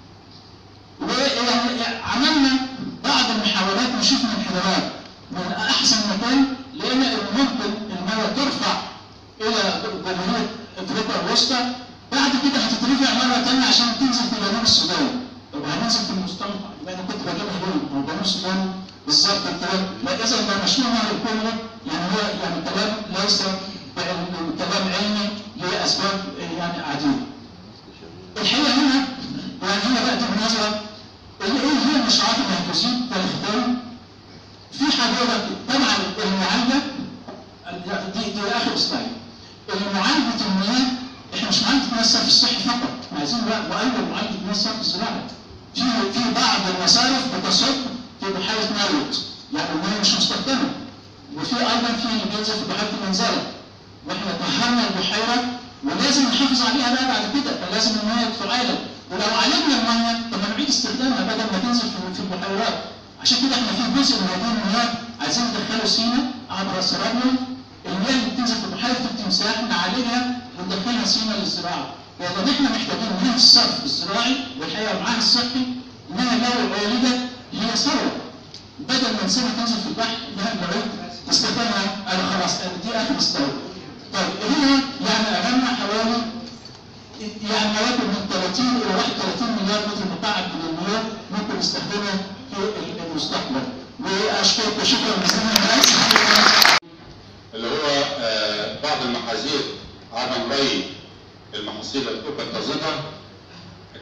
وعملنا بعض المحاولات نشوف انحدارات من احسن مكان لان ممكن الميه ترفع الى جمهوريه افريقيا الوسطى بعد كده هتترفع مره ثانيه عشان تنزل في جنوب السودان طب هننزل في المستنقع يبقى انا كنت بجيبها هنا هو جنوب السودان بالظبط الكلام لا اذا ده مشروع نهر الكونغو يعني هو يعني كلام ليس كلام علمي لاسباب يعني عديده. الحقيقه هنا يعني هنا بقى دي النظره اللي ايه هي المشروعات اللي هتزيد كالختام في حضرتك طبعا المعالجه دي دي اخر سلايد المعالجه المياه احنا مش معالجه مياه الصرف الصحي فقط احنا عايزين بقى نقلل معالجه مياه الصرف الزراعي في في بعض المصارف بتصب في بحيره نايروت يعني المياه مش مستخدمه وفي ايضا في اللي بينزل في بحيره المنزله واحنا طهرنا البحيره ولازم نحافظ عليها بقى بعد كده فلازم المياه تعالج ولو عالجنا المياه طب ما نعيد استخدامها بدل ما تنزل في في البحيرات عشان كده احنا في جزء من هذه المياه عايزين ندخله سينا عبر السرابيوم المياه اللي بتنزل في بحيره التمساح نعالجها وندخلها سينا للزراعه لان احنا محتاجين مياه الصرف الزراعي والحقيقه معاها الصحي انها لو عولجت هي ثروه بدل ما نسيبها تنزل في البحر انها نعيد استخدامها انا خلاص دي اخر استوى طيب هنا يعني امامنا حوالي يعني ما يقرب من 30 الى 31 مليار متر مكعب من المياه ممكن نستخدمها في المستقبل واشكركم شكرا جزيلا اللي هو آه، بعض المحاذير عدم ري المحاصيل التي قد تزيدها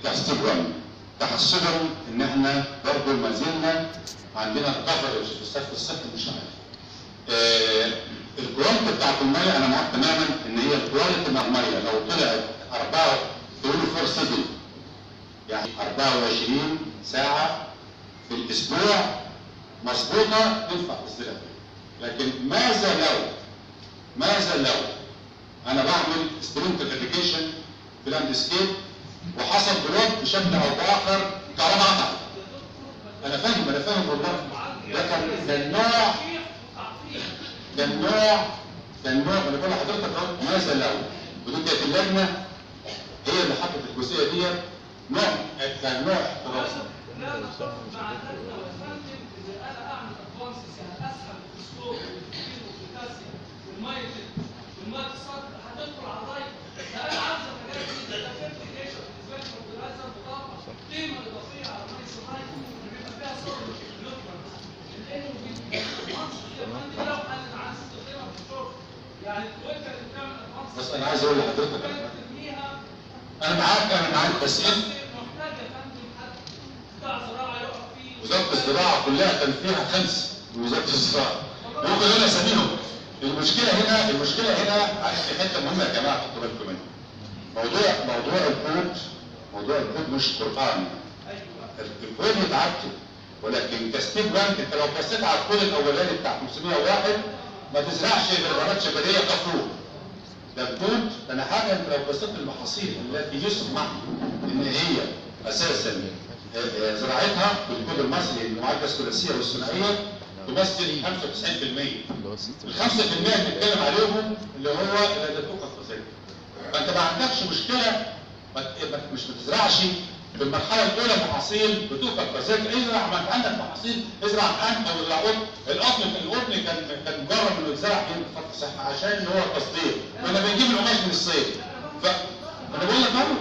كاستجرام تحسبا ان احنا برضه ما زلنا عندنا الكفرج في الصف الصحي مش عالي. آه الكواليتي بتاعت الميه انا معاك تماما ان هي الكواليتي من الميه لو طلعت 4 تقولوا فور سيدي يعني 24 ساعه في الاسبوع مظبوطه تنفع تستلم لكن ماذا لو ماذا لو انا بعمل سبرنتر اديوكيشن في لاندسكيب وحصل بلوك بشكل او باخر كهرباء قطعت انا فاهم انا فاهم والله ده كان ده النوع ده النوع ده النوع انا بقول لحضرتك اهو ماذا لو ودي كانت اللجنه هي اللي حطت الجزئيه دي نوع كان نوع احترازي لا نقصد مع ذلك لو افندم اذا انا اعمل ادفانسز يعني اسحب الفوسفور والبروتين والبوتاسيوم والميه والميه الصدر هتدخل على الراي ده انا عايز الحاجات دي ده ده فيرتيجيشن بالنسبه لي فرتلايزر مضاف قيمه اضافيه على ميه الراي بيبقى فيها صدر نيوترنز لانه بيتعنصر يا فندم لو انا عايز استخدمها في الشرب يعني وانت اللي بتعمل ادفانسز بس أنا عايز أقول لحضرتك ترميها انا معاك انا معاك بس انت محتاج يا فندم حد بتاع زراعه يقف فيه وزاره الزراعه كلها كان فيها خمسه من وزاره الزراعه ممكن انا اسميهم المشكله هنا المشكله هنا في حته مهمه يا جماعه خدوا بالكم منها موضوع موضوع الكود موضوع الكود مش قران الكود يتعدل ولكن كستيب بانك انت لو بصيت على الكود الاولاني بتاع 501 ما تزرعش غير غابات شجريه كفور ده الكود انا حاجه انت لو بصيت المحاصيل التي يسمح ان هي اساسا آه، آه، زراعتها بالكود المصري المعادله الثلاثيه والثنائيه تمثل 95% ال 5% اللي بنتكلم عليهم اللي هو اللي توقف الفساد فانت ما عندكش مشكله ما ت- ما ت- مش بتزرعش في المرحله الاولى محاصيل بتوقف فساد ازرع ما انت عندك محاصيل ازرع قمح او ازرع قطن القطن القطن كان كان مجرد انه يتزرع في خط صحه عشان هو التصدير كنا بنجيب القماش من الصيد ف انا بقول لك اهو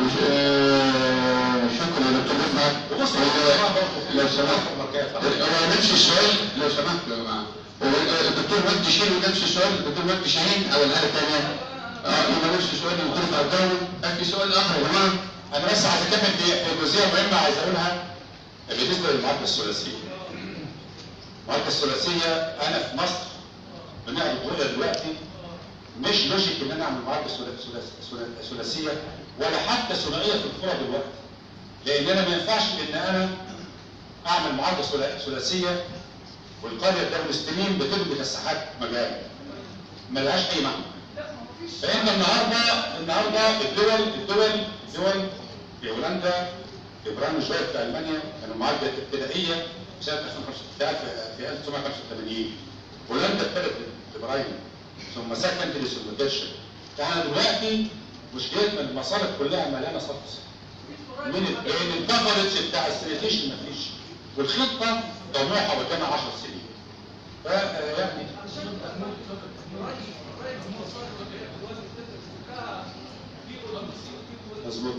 شكرا يا دكتور رفعت وبص لو سمحت هو نفس السؤال لو سمحت يا جماعه هو الدكتور مجدي شيل ونفس السؤال الدكتور مجدي شاهين او الحاله الثانيه اه يبقى نفس السؤال الدكتور رفعت داوود في سؤال اخر يا جماعه انا بس عايز اكمل في في جزئيه مهمه عايز اقولها بالنسبه للمعادله الثلاثيه. المعادله الثلاثيه انا في مصر بنعمل بقولها دلوقتي مش لوجيك ان انا اعمل معادله ثلاث- ثلاث- ثلاث- ثلاثيه ولا حتى ثنائيه في القرى دلوقتي. لان انا ما ينفعش ان انا اعمل معادله ثلا- ثلاثيه والقريه الدولستانيين بتبني مساحات مجال ملهاش اي معنى. فانت النهارده النهارده الدول الدول الدول في هولندا في برانشفيل في المانيا كانوا معادله ابتدائيه في سنه 2005 في 1985 هولندا ابتدت ببراين ثم سكند لسوليديشن فاحنا دلوقتي مشكلتنا المصالح كلها مليانه صفص من لان الكفرج بتاع السنيتيشن مفيش والخطه طموحه قدامها 10 سنين فيعني مظبوط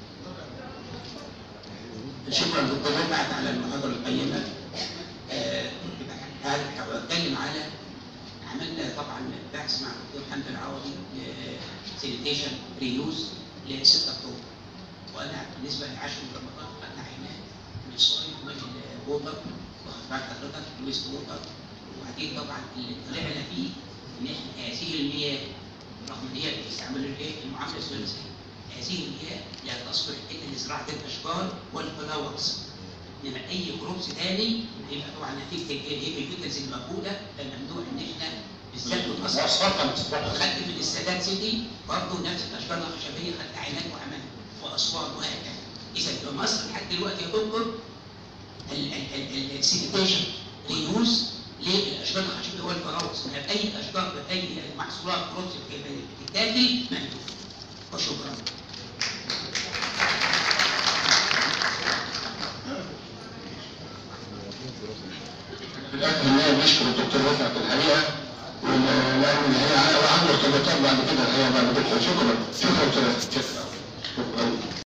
شكرا دكتور رفعت على المحاضرة القيمة. آه، هذا هتكلم على عملنا طبعا بحث مع الدكتور حمد العوضي سينيتيشن ريوز ل 6 اكتوبر. وانا بالنسبه لعشر رمضان خدنا عينات من الصايم ومن الووتر واخد بالك حضرتك الويست ووتر وبعدين طبعا اللي طلعنا فيه ان احنا هذه المياه رغم ان هي بتستعمل الايه المعامله الثلاثيه هذه المياه لا تصلح الا لزراعه الاشجار والفلاورز انما اي كروبس تاني يبقى طبعا نتيجه الهيبيتس الموجوده ممنوع ان احنا بالذات متاثر مواصفاتها متصفحه خدت من السادات سيتي برضه نفس الاشجار الخشبيه خدت عينات وعملت واسوار وهكذا اذا في مصر لحد دلوقتي يا دكتور السينيتيشن ريوز للاشجار الخشبيه والفراوز انها باي اشجار باي محصولات كروبس بتتاكل ممنوع وشكرا في الاخر النهايه بنشكر الدكتور رفعت الحقيقه وال- لان هي عنده ارتباطات بعد كده الحقيقه بعد كده شكرا شكرا شكرا شكرا